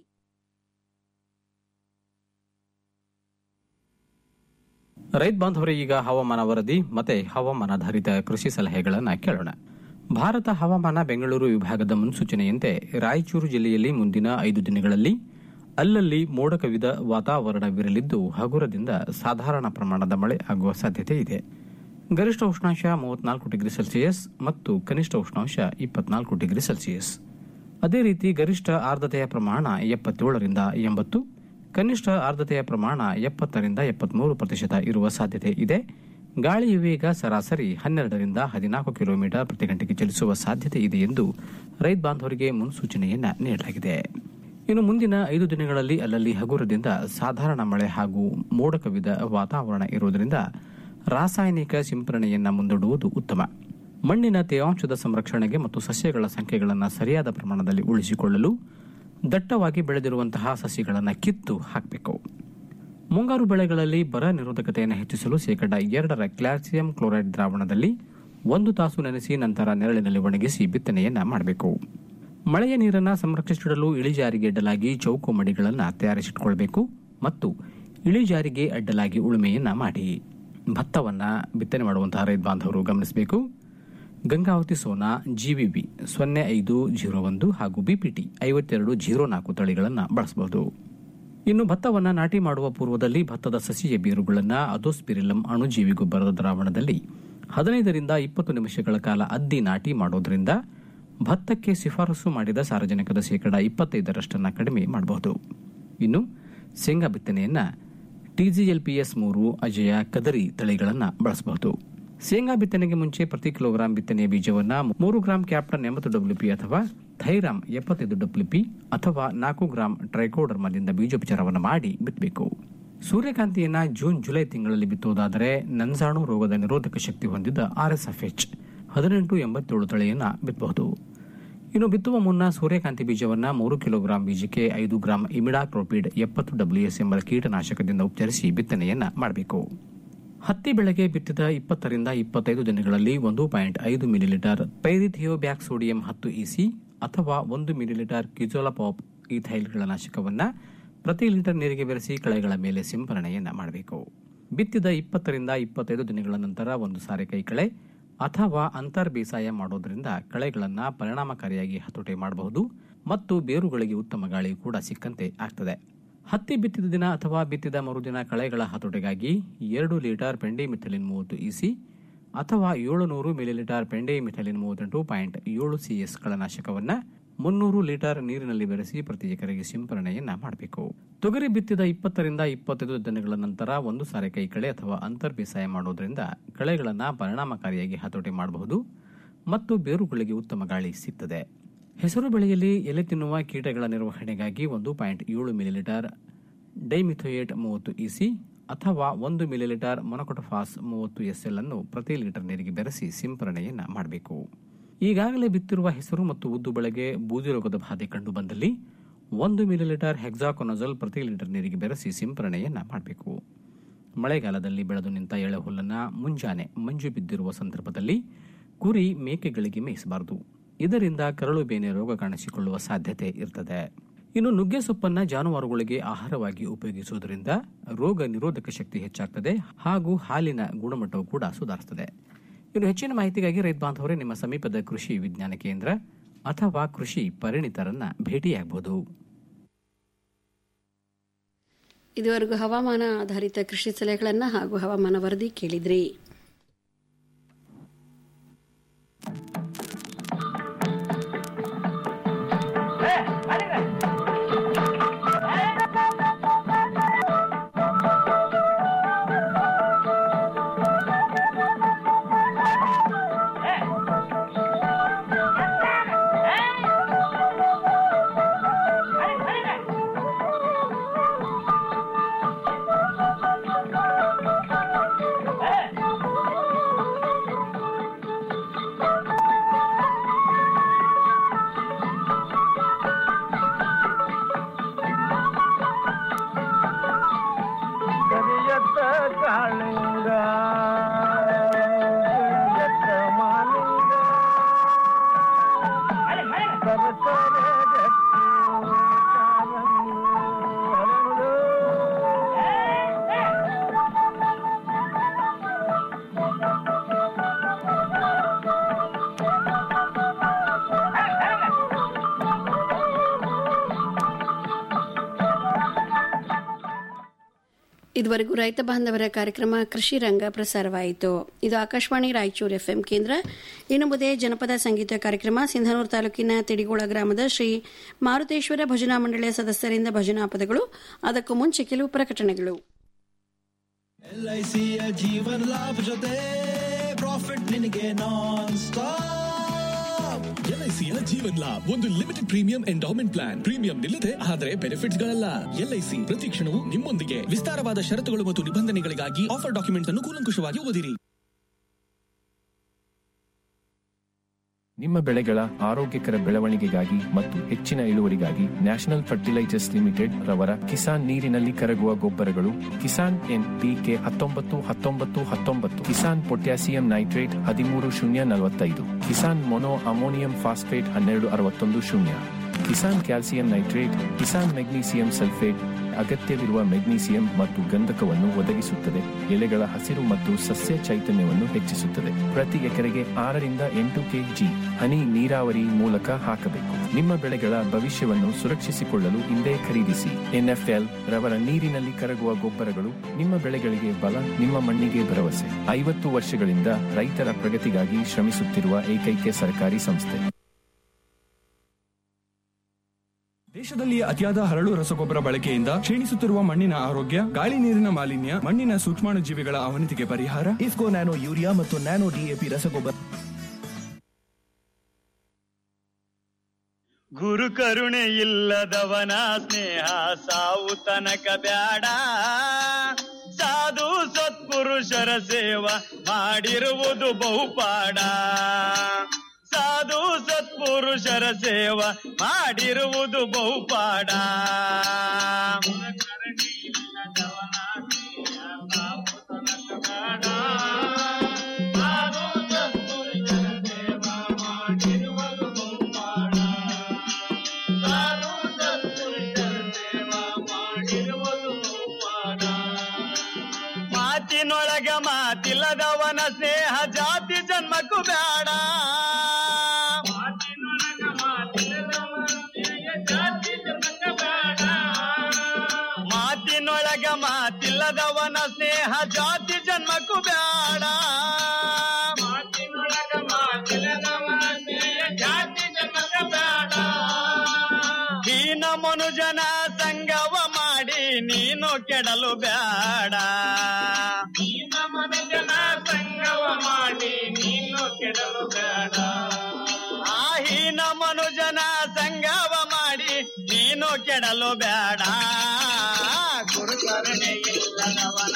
ರೈತ ಬಾಂಧವರೇ ಈಗ ಹವಾಮಾನ ವರದಿ ಮತ್ತೆ ಹವಾಮಾನಾಧಾರಿತ ಕೃಷಿ ಸಲಹೆಗಳನ್ನ ಕೇಳೋಣ ಭಾರತ ಹವಾಮಾನ ಬೆಂಗಳೂರು ವಿಭಾಗದ ಮುನ್ಸೂಚನೆಯಂತೆ ರಾಯಚೂರು ಜಿಲ್ಲೆಯಲ್ಲಿ ಮುಂದಿನ ಐದು ದಿನಗಳಲ್ಲಿ ಅಲ್ಲಲ್ಲಿ ಮೋಡ ಕವಿದ ವಾತಾವರಣವಿರಲಿದ್ದು ಹಗುರದಿಂದ ಸಾಧಾರಣ ಪ್ರಮಾಣದ ಮಳೆ ಆಗುವ ಸಾಧ್ಯತೆ ಇದೆ ಗರಿಷ್ಠ ಉಷ್ಣಾಂಶ ಮೂವತ್ನಾಲ್ಕು ಡಿಗ್ರಿ ಸೆಲ್ಸಿಯಸ್ ಮತ್ತು ಕನಿಷ್ಠ ಉಷ್ಣಾಂಶ ಇಪ್ಪತ್ನಾಲ್ಕು ಡಿಗ್ರಿ ಸೆಲ್ಸಿಯಸ್ ಅದೇ ರೀತಿ ಗರಿಷ್ಠ ಆರ್ದ್ರತೆಯ ಪ್ರಮಾಣ ಎಪ್ಪತ್ತೇಳರಿಂದ ಎಂಬತ್ತು ಕನಿಷ್ಠ ಆರ್ದ್ರತೆಯ ಪ್ರಮಾಣ ಎಪ್ಪತ್ತರಿಂದ ಎಪ್ಪತ್ಮೂರು ಪ್ರತಿಶತ ಇರುವ ಸಾಧ್ಯತೆ ಇದೆ ಗಾಳಿಯ ವೇಗ ಸರಾಸರಿ ಹನ್ನೆರಡರಿಂದ ಹದಿನಾಲ್ಕು ಕಿಲೋಮೀಟರ್ ಪ್ರತಿ ಗಂಟೆಗೆ ಚಲಿಸುವ ಸಾಧ್ಯತೆ ಇದೆ ಎಂದು ರೈತ ಬಾಂಧವರಿಗೆ ಮುನ್ಸೂಚನೆಯನ್ನ ನೀಡಲಾಗಿದೆ ಇನ್ನು ಮುಂದಿನ ಐದು ದಿನಗಳಲ್ಲಿ ಅಲ್ಲಲ್ಲಿ ಹಗುರದಿಂದ ಸಾಧಾರಣ ಮಳೆ ಹಾಗೂ ಮೋಡ ಕವಿದ ವಾತಾವರಣ ಇರುವುದರಿಂದ ರಾಸಾಯನಿಕ ಸಿಂಪರಣೆಯನ್ನ ಮುಂದೂಡುವುದು ಉತ್ತಮ ಮಣ್ಣಿನ ತೇವಾಂಶದ ಸಂರಕ್ಷಣೆಗೆ ಮತ್ತು ಸಸ್ಯಗಳ ಸಂಖ್ಯೆಗಳನ್ನು ಸರಿಯಾದ ಪ್ರಮಾಣದಲ್ಲಿ ಉಳಿಸಿಕೊಳ್ಳಲು ದಟ್ಟವಾಗಿ ಬೆಳೆದಿರುವಂತಹ ಸಸಿಗಳನ್ನು ಕಿತ್ತು ಹಾಕಬೇಕು ಮುಂಗಾರು ಬೆಳೆಗಳಲ್ಲಿ ಬರ ನಿರೋಧಕತೆಯನ್ನು ಹೆಚ್ಚಿಸಲು ಶೇಕಡ ಎರಡರ ಕ್ಯಾಲ್ಸಿಯಂ ಕ್ಲೋರೈಡ್ ದ್ರಾವಣದಲ್ಲಿ ಒಂದು ತಾಸು ನೆನೆಸಿ ನಂತರ ನೆರಳಿನಲ್ಲಿ ಒಣಗಿಸಿ ಬಿತ್ತನೆಯನ್ನ ಮಾಡಬೇಕು ಮಳೆಯ ನೀರನ್ನು ಸಂರಕ್ಷಿಸಿಡಲು ಇಳಿಜಾರಿಗೆ ಅಡ್ಡಲಾಗಿ ಚೌಕು ಮಡಿಗಳನ್ನು ತಯಾರಿಸಿಟ್ಕೊಳ್ಬೇಕು ಮತ್ತು ಇಳಿಜಾರಿಗೆ ಅಡ್ಡಲಾಗಿ ಉಳುಮೆಯನ್ನ ಮಾಡಿ ಭತ್ತವನ್ನ ಬಿತ್ತನೆ ಮಾಡುವಂತಹ ರೈತ ಬಾಂಧವರು ಗಮನಿಸಬೇಕು ಗಂಗಾವತಿ ಸೋನಾ ಜಿವಿಬಿ ಸೊನ್ನೆ ಐದು ಜೀರೋ ಒಂದು ಹಾಗೂ ಬಿಪಿಟಿ ಐವತ್ತೆರಡು ಜೀರೋ ನಾಲ್ಕು ತಳಿಗಳನ್ನು ಬಳಸಬಹುದು ಇನ್ನು ಭತ್ತವನ್ನು ನಾಟಿ ಮಾಡುವ ಪೂರ್ವದಲ್ಲಿ ಭತ್ತದ ಸಸಿಯ ಬೇರುಗಳನ್ನು ಅದೋಸ್ಪಿರಿಲಂ ಅಣುಜೀವಿ ಗೊಬ್ಬರದ ದ್ರಾವಣದಲ್ಲಿ ಹದಿನೈದರಿಂದ ಇಪ್ಪತ್ತು ನಿಮಿಷಗಳ ಕಾಲ ಅದ್ದಿ ನಾಟಿ ಮಾಡೋದ್ರಿಂದ ಭತ್ತಕ್ಕೆ ಶಿಫಾರಸು ಮಾಡಿದ ಸಾರಜನಕದ ಶೇಕಡ ಇಪ್ಪತ್ತೈದರಷ್ಟನ್ನು ಕಡಿಮೆ ಮಾಡಬಹುದು ಇನ್ನು ಶೇಂಗಾ ಬಿತ್ತನೆಯನ್ನ ಟಿಜಿಎಲ್ಪಿಎಸ್ ಮೂರು ಅಜಯ ಕದರಿ ತಳಿಗಳನ್ನು ಬಳಸಬಹುದು ಶೇಂಗಾ ಬಿತ್ತನೆಗೆ ಮುಂಚೆ ಪ್ರತಿ ಕಿಲೋಗ್ರಾಂ ಬಿತ್ತನೆಯ ಬೀಜವನ್ನು ಮೂರು ಗ್ರಾಂ ಕ್ಯಾಪ್ಟನ್ ಎಂಬತ್ತು ಡಬ್ಲ್ಯೂಪಿ ಅಥವಾ ಥೈರಾಮ್ ಎಪ್ಪತ್ತೈದು ಡಬ್ಲ್ಯೂಪಿ ಅಥವಾ ನಾಲ್ಕು ಗ್ರಾಂ ಟ್ರೈಕೋಡರ್ಮದಿಂದ ಬೀಜೋಪಚಾರವನ್ನು ಮಾಡಿ ಬಿತ್ತಬೇಕು ಸೂರ್ಯಕಾಂತಿಯನ್ನ ಜೂನ್ ಜುಲೈ ತಿಂಗಳಲ್ಲಿ ಬಿತ್ತುವುದಾದರೆ ನಂಜಾಣು ರೋಗದ ನಿರೋಧಕ ಶಕ್ತಿ ಹೊಂದಿದ ಆರ್ಎಸ್ಎಫ್ಎಚ್ ಹದಿನೆಂಟು ಎಂಬತ್ತೇಳು ತಳಿಯನ್ನು ಬಿತ್ತಬಹುದು ಇನ್ನು ಬಿತ್ತುವ ಮುನ್ನ ಸೂರ್ಯಕಾಂತಿ ಬೀಜವನ್ನು ಮೂರು ಕಿಲೋಗ್ರಾಂ ಬೀಜಕ್ಕೆ ಐದು ಗ್ರಾಂ ಇಮಿಡಾಕ್ರೋಪಿಡ್ ಎಪ್ಪತ್ತು ಡಬ್ಲ್ಯೂಎಸ್ ಎಂಬ ಕೀಟನಾಶಕದಿಂದ ಉಪಚರಿಸಿ ಬಿತ್ತನೆಯನ್ನ ಮಾಡಬೇಕು ಹತ್ತಿ ಬೆಳೆಗೆ ಬಿತ್ತಿದ ಇಪ್ಪತ್ತರಿಂದ ಇಪ್ಪತ್ತೈದು ದಿನಗಳಲ್ಲಿ ಒಂದು ಪಾಯಿಂಟ್ ಐದು ಮಿಲಿಲೀಟರ್ ಪೈರಿಥಿಯೋಬ್ಯಾಕ್ ಸೋಡಿಯಂ ಹತ್ತು ಇಸಿ ಅಥವಾ ಒಂದು ಮಿಲಿಲೀಟರ್ ಕಿಜೋಲಪಾಪ್ ಈಥೈಲ್ಗಳ ನಾಶಕವನ್ನು ಪ್ರತಿ ಲೀಟರ್ ನೀರಿಗೆ ಬೆರೆಸಿ ಕಳೆಗಳ ಮೇಲೆ ಸಿಂಪರಣೆಯನ್ನ ಮಾಡಬೇಕು ಬಿತ್ತಿದ ಇಪ್ಪತ್ತರಿಂದ ಇಪ್ಪತ್ತೈದು ದಿನಗಳ ನಂತರ ಒಂದು ಸಾರಿ ಕೈಕಳೆ ಅಥವಾ ಅಂತರ್ ಬೇಸಾಯ ಮಾಡೋದ್ರಿಂದ ಕಳೆಗಳನ್ನು ಪರಿಣಾಮಕಾರಿಯಾಗಿ ಹತೋಟಿ ಮಾಡಬಹುದು ಮತ್ತು ಬೇರುಗಳಿಗೆ ಉತ್ತಮ ಗಾಳಿ ಕೂಡ ಸಿಕ್ಕಂತೆ ಆಗ್ತದೆ ಹತ್ತಿ ಬಿತ್ತಿದ ದಿನ ಅಥವಾ ಬಿತ್ತಿದ ಮರುದಿನ ಕಳೆಗಳ ಹತೋಟಿಗಾಗಿ ಎರಡು ಲೀಟರ್ ಪೆಂಡಿಮಿಥಲಿನ್ ಮೂವತ್ತು ಇಸಿ ಅಥವಾ ಏಳುನೂರು ಮಿಲಿಲೀಟರ್ ಪೆಂಡಿಮಿಥಲಿನ್ ಮೂವತ್ತೆಂಟು ಪಾಯಿಂಟ್ ಏಳು ಸಿಎಸ್ ಕಳನಾಶಕವನ್ನು ಮುನ್ನೂರು ಲೀಟರ್ ನೀರಿನಲ್ಲಿ ಬೆರೆಸಿ ಪ್ರತಿ ಎಕರೆಗೆ ಸಿಂಪರಣೆಯನ್ನ ಮಾಡಬೇಕು ತೊಗರಿ ಬಿತ್ತಿದ ಇಪ್ಪತ್ತರಿಂದ ಇಪ್ಪತ್ತೈದು ದಿನಗಳ ನಂತರ ಒಂದು ಸಾರಿ ಕೈ ಕಳೆ ಅಥವಾ ಅಂತರ್ ಬೇಸಾಯ ಮಾಡೋದ್ರಿಂದ ಕಳೆಗಳನ್ನು ಪರಿಣಾಮಕಾರಿಯಾಗಿ ಹತೋಟಿ ಮಾಡಬಹುದು ಮತ್ತು ಬೇರುಗಳಿಗೆ ಉತ್ತಮ ಗಾಳಿ ಸಿಗ್ತದೆ ಹೆಸರು ಬೆಳೆಯಲ್ಲಿ ಎಲೆ ತಿನ್ನುವ ಕೀಟಗಳ ನಿರ್ವಹಣೆಗಾಗಿ ಒಂದು ಪಾಯಿಂಟ್ ಏಳು ಮಿಲಿಲೀಟರ್ ಡೈಮಿಥೋಯೇಟ್ ಮೂವತ್ತು ಇಸಿ ಅಥವಾ ಒಂದು ಮಿಲಿಲೀಟರ್ ಮೊನೊಕೊಟೊಫಾಸ್ ಮೂವತ್ತು ಎಸ್ಎಲ್ ಅನ್ನು ಪ್ರತಿ ಲೀಟರ್ ನೀರಿಗೆ ಬೆರೆಸಿ ಸಿಂಪರಣೆಯನ್ನ ಮಾಡಬೇಕು ಈಗಾಗಲೇ ಬಿತ್ತಿರುವ ಹೆಸರು ಮತ್ತು ಉದ್ದು ಬೆಳೆಗೆ ಬೂದಿ ರೋಗದ ಬಾಧೆ ಕಂಡು ಬಂದಲ್ಲಿ ಒಂದು ಮಿಲಿಲೀಟರ್ ಹೆಕ್ಸಾಕೊನಜಲ್ ಪ್ರತಿ ಲೀಟರ್ ನೀರಿಗೆ ಬೆರೆಸಿ ಸಿಂಪರಣೆಯನ್ನ ಮಾಡಬೇಕು ಮಳೆಗಾಲದಲ್ಲಿ ಬೆಳೆದು ನಿಂತ ಎಳೆ ಹುಲ್ಲನ್ನು ಮುಂಜಾನೆ ಮಂಜು ಬಿದ್ದಿರುವ ಸಂದರ್ಭದಲ್ಲಿ ಕುರಿ ಮೇಕೆಗಳಿಗೆ ಮೇಯಿಸಬಾರದು ಇದರಿಂದ ಕರಳು ಬೇನೆ ರೋಗ ಕಾಣಿಸಿಕೊಳ್ಳುವ ಸಾಧ್ಯತೆ ಇರ್ತದೆ ಇನ್ನು ನುಗ್ಗೆ ಸೊಪ್ಪನ್ನ ಜಾನುವಾರುಗಳಿಗೆ ಆಹಾರವಾಗಿ ಉಪಯೋಗಿಸುವುದರಿಂದ ರೋಗ ನಿರೋಧಕ ಶಕ್ತಿ ಹೆಚ್ಚಾಗ್ತದೆ ಹಾಗೂ ಹಾಲಿನ ಗುಣಮಟ್ಟವು ಕೂಡ ಸುಧಾರಿಸುತ್ತದೆ ಇನ್ನು ಹೆಚ್ಚಿನ ಮಾಹಿತಿಗಾಗಿ ರೈತ ಬಾಂಧವರೇ ನಿಮ್ಮ ಸಮೀಪದ ಕೃಷಿ ವಿಜ್ಞಾನ ಕೇಂದ್ರ ಅಥವಾ ಕೃಷಿ ಪರಿಣಿತರನ್ನ ಭೇಟಿಯಾಗಬಹುದು ಇದುವರೆಗೂ ಹವಾಮಾನ ಆಧಾರಿತ ಕೃಷಿ ಸಲಹೆಗಳನ್ನು ಹಾಗೂ ಹವಾಮಾನ ವರದಿ ಕೇಳಿದ್ರಿ ಕರಿಯತ್ತ ಕಾಳಿಂಗ ಕರಿಯತ್ತ ಮಾಲಿಂಗ ಸರಸರ ಗಟ್ಟಿ ಕಾರಂಗು ಹರಳು. ಇದುವರೆಗೂ ರೈತ ಬಾಂಧವರ ಕಾರ್ಯಕ್ರಮ ಕೃಷಿ ರಂಗ ಪ್ರಸಾರವಾಯಿತು ಇದು ಆಕಾಶವಾಣಿ ರಾಯಚೂರು ಎಫ್ಎಂ ಕೇಂದ್ರ ಇನ್ನು ಮುಂದೆ ಜನಪದ ಸಂಗೀತ ಕಾರ್ಯಕ್ರಮ ಸಿಂಧನೂರು ತಾಲೂಕಿನ ತಿಡಿಗೋಳ ಗ್ರಾಮದ ಶ್ರೀ ಮಾರುತೇಶ್ವರ ಭಜನಾ ಮಂಡಳಿಯ ಸದಸ್ಯರಿಂದ ಭಜನಾ ಪದಗಳು ಅದಕ್ಕೂ ಮುಂಚೆ ಕೆಲವು ಪ್ರಕಟಣೆಗಳು ಎಲ್ಐಸಿಯ ಜೀವನ ಲಾಭ ಜೊತೆ ಪ್ರಾಫಿಟ್ ನಿನಗೆ ನಾನ್ ಸ್ಟಾಪ್ ಎಲ್ಐಸಿಯ ಜೀವನ್ ಲಾಭ್ ಒಂದು limited premium endowment plan premium ನಿಲ್ಲದೆ ಆದರೆ ಬೆನಿಫಿಟ್ಸ್ ಗಳಲ್ಲ ಎಲ್ಐಸಿ ಪ್ರತಿ ಕ್ಷಣವೂ ನಿಮ್ಮೊಂದಿಗೆ ವಿಸ್ತಾರವಾದ ಷರತ್ತುಗಳು ಮತ್ತು ನಿಬಂಧನೆಗಳಿಗಾಗಿ ಆಫರ್ ಡಾಕ್ಯುಮೆಂಟ್ ಅನ್ನು ಕೂಲಂಕುಷವಾಗಿ ಓದಿರಿ ನಿಮ್ಮ ಬೆಳೆಗಳ ಆರೋಗ್ಯಕರ ಬೆಳವಣಿಗೆಗಾಗಿ ಮತ್ತು ಹೆಚ್ಚಿನ ಇಳುವರಿಗಾಗಿ ನ್ಯಾಷನಲ್ ಫರ್ಟಿಲೈಸರ್ಸ್ ಲಿಮಿಟೆಡ್ ರವರ ಕಿಸಾನ್ ನೀರಿನಲ್ಲಿ ಕರಗುವ ಗೊಬ್ಬರಗಳು ಕಿಸಾನ್ ಎನ್ ಪಿಕೆ ಹತ್ತೊಂಬತ್ತು ಹತ್ತೊಂಬತ್ತು ಹತ್ತೊಂಬತ್ತು ಕಿಸಾನ್ ಪೊಟ್ಯಾಸಿಯಂ ನೈಟ್ರೇಟ್ ಹದಿಮೂರು ಶೂನ್ಯ ನಲವತ್ತೈದು ಕಿಸಾನ್ ಮೊನೋ ಅಮೋನಿಯಂ ಫಾಸ್ಫೇಟ್ ಹನ್ನೆರಡು ಅರವತ್ತೊಂದು ಶೂನ್ಯ Kisan calcium nitrate Kisan magnesium sulphate ಅಗತ್ಯವಿರುವ ಮೆಗ್ನೀಸಿಯಂ ಮತ್ತು ಗಂಧಕವನ್ನು ಒದಗಿಸುತ್ತದೆ ಎಲೆಗಳ ಹಸಿರು ಮತ್ತು ಸಸ್ಯ ಚೈತನ್ಯವನ್ನು ಹೆಚ್ಚಿಸುತ್ತದೆ ಪ್ರತಿ ಎಕರೆಗೆ ಆರರಿಂದ ಎಂಟು ಕೆಜಿ ಹನಿ ನೀರಾವರಿ ಮೂಲಕ ಹಾಕಬೇಕು ನಿಮ್ಮ ಬೆಳೆಗಳ ಭವಿಷ್ಯವನ್ನು ಸುರಕ್ಷಿಸಿಕೊಳ್ಳಲು ಹಿಂದೆ ಖರೀದಿಸಿ ಎನ್ಎಫ್ಎಲ್ ರವರ ನೀರಿನಲ್ಲಿ ಕರಗುವ ಗೊಬ್ಬರಗಳು ನಿಮ್ಮ ಬೆಳೆಗಳಿಗೆ ಬಲ ನಿಮ್ಮ ಮಣ್ಣಿಗೆ ಭರವಸೆ ಐವತ್ತು ವರ್ಷಗಳಿಂದ ರೈತರ ಪ್ರಗತಿಗಾಗಿ ಶ್ರಮಿಸುತ್ತಿರುವ ಏಕೈಕ ಸರ್ಕಾರಿ ಸಂಸ್ಥೆ ದೇಶದಲ್ಲಿ ಅತಿಯಾದ ಹರಳು ರಸಗೊಬ್ಬರ ಬಳಕೆಯಿಂದ ಕ್ಷೀಣಿಸುತ್ತಿರುವ ಮಣ್ಣಿನ ಆರೋಗ್ಯ ಗಾಳಿ ನೀರಿನ ಮಾಲಿನ್ಯ ಮಣ್ಣಿನ ಸೂಕ್ಷ್ಮಾಣು ಜೀವಿಗಳ ಅವನತಿಗೆ ಪರಿಹಾರ ಇಫ್ಕೋ ನ್ಯಾನೋ ಯೂರಿಯಾ ಮತ್ತು ನ್ಯಾನೋ ಡಿಎಪಿ ರಸಗೊಬ್ಬರ ಗುರು ಕರುಣೆ ಇಲ್ಲದವನ ಸ್ನೇಹ ಸಾವು ತನಕ ಬ್ಯಾಡ ಸಾಧು ಸತ್ಪುರುಷರ ಸೇವ ಮಾಡಿರುವುದು ಬಹುಪಾಡ ಸಾಧು ಸತ್ಪುರುಷರ ಸೇವ ಮಾಡಿರುವುದು ಬಹುಪಾಡ ಮಾತಿನೊಳಗ ಮಾತಿಲ್ಲದವನ ಸ್ನೇಹ ಜಾತಿ ಜನ್ಮಕ್ಕೂ ಬೇಡ ಮಾತಿನೊಳಗ ಮಾತಿಲ್ಲದವನ ಸ್ನೇಹ ಜಾತಿ ಜನ್ಮಕ್ಕೂ ಬೇಡ ಮಾತಿನೊಳಗ ಮಾತಿಲ್ಲದವನ ಸ್ನೇಹ ಜಾತಿ ಜನ್ಮಕ್ಕೂ ಬೇಡ ಹೀನ ಮನುಜನ ಸಂಗವ ಮಾಡಿ ನೀನು ಕೆಡಲು ಬೇಡ ಹೀನ ಮನುಜನ ಸಂಗವ ಮಾಡಿ ನೀನು ಕೆಡಲು ಬೇಡ ಆ ಹೀನ ಮನುಜನ ಕೆಡಲು ಬೇಡ ಗುರು ಕರುಣೆ ಇಲ್ಲದವನ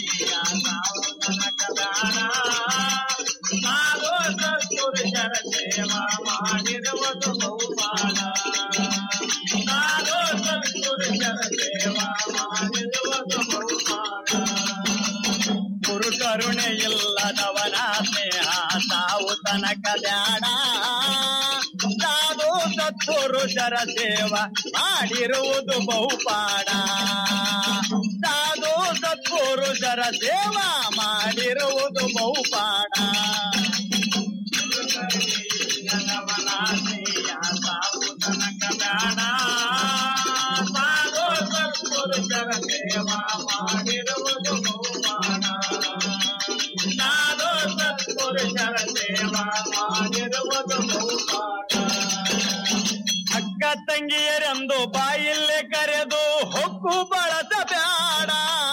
ನಾವು ಸತ್ಪುರುಷರ ಸೇವಾ ಮಾಡಿರುವುದು ಬಹುಮಾನ ನಾನು ಸತ್ಪುರುಷರ ಸೇವಾ ಮಾಡಿರುವುದು ಬಹುಮಾನ ಗುರು ಕರುಣೆ ಇಲ್ಲದವನ ಸ್ನೇಹ ತಾವು ತನಕ ಬ್ಯಾಡ ಸಾಧು ಸತ್ಪುರುಷರ ಸೇವಾ ಮಾಡಿರುವುದು ಬಹುಪಾಡ ಸಾಧು ಸತ್ಪುರುಷರ ಸೇವಾ ಮಾಡಿರುವುದು ಬಹುಪಾಡ ತಾವು ತನಕ ಬ್ಯಾಡ ಸಾಧು ಸತ್ಪುರುಷರ ಸೇವಾ ಮಾಡಿರುವುದು ಬಹುಪಾಡ ನಾನು ಸತ್ಪುರುಷರ ಸೇವಾ ಮಾಡಿರುವುದು ಬಹುಪಾಠ ಅಕ್ಕ ತಂಗಿಯರೆಂದು ಬಾಯಿಲ್ಲೇ ಕರೆದು ಹೊಕ್ಕು ಬಳಸಬೇಡ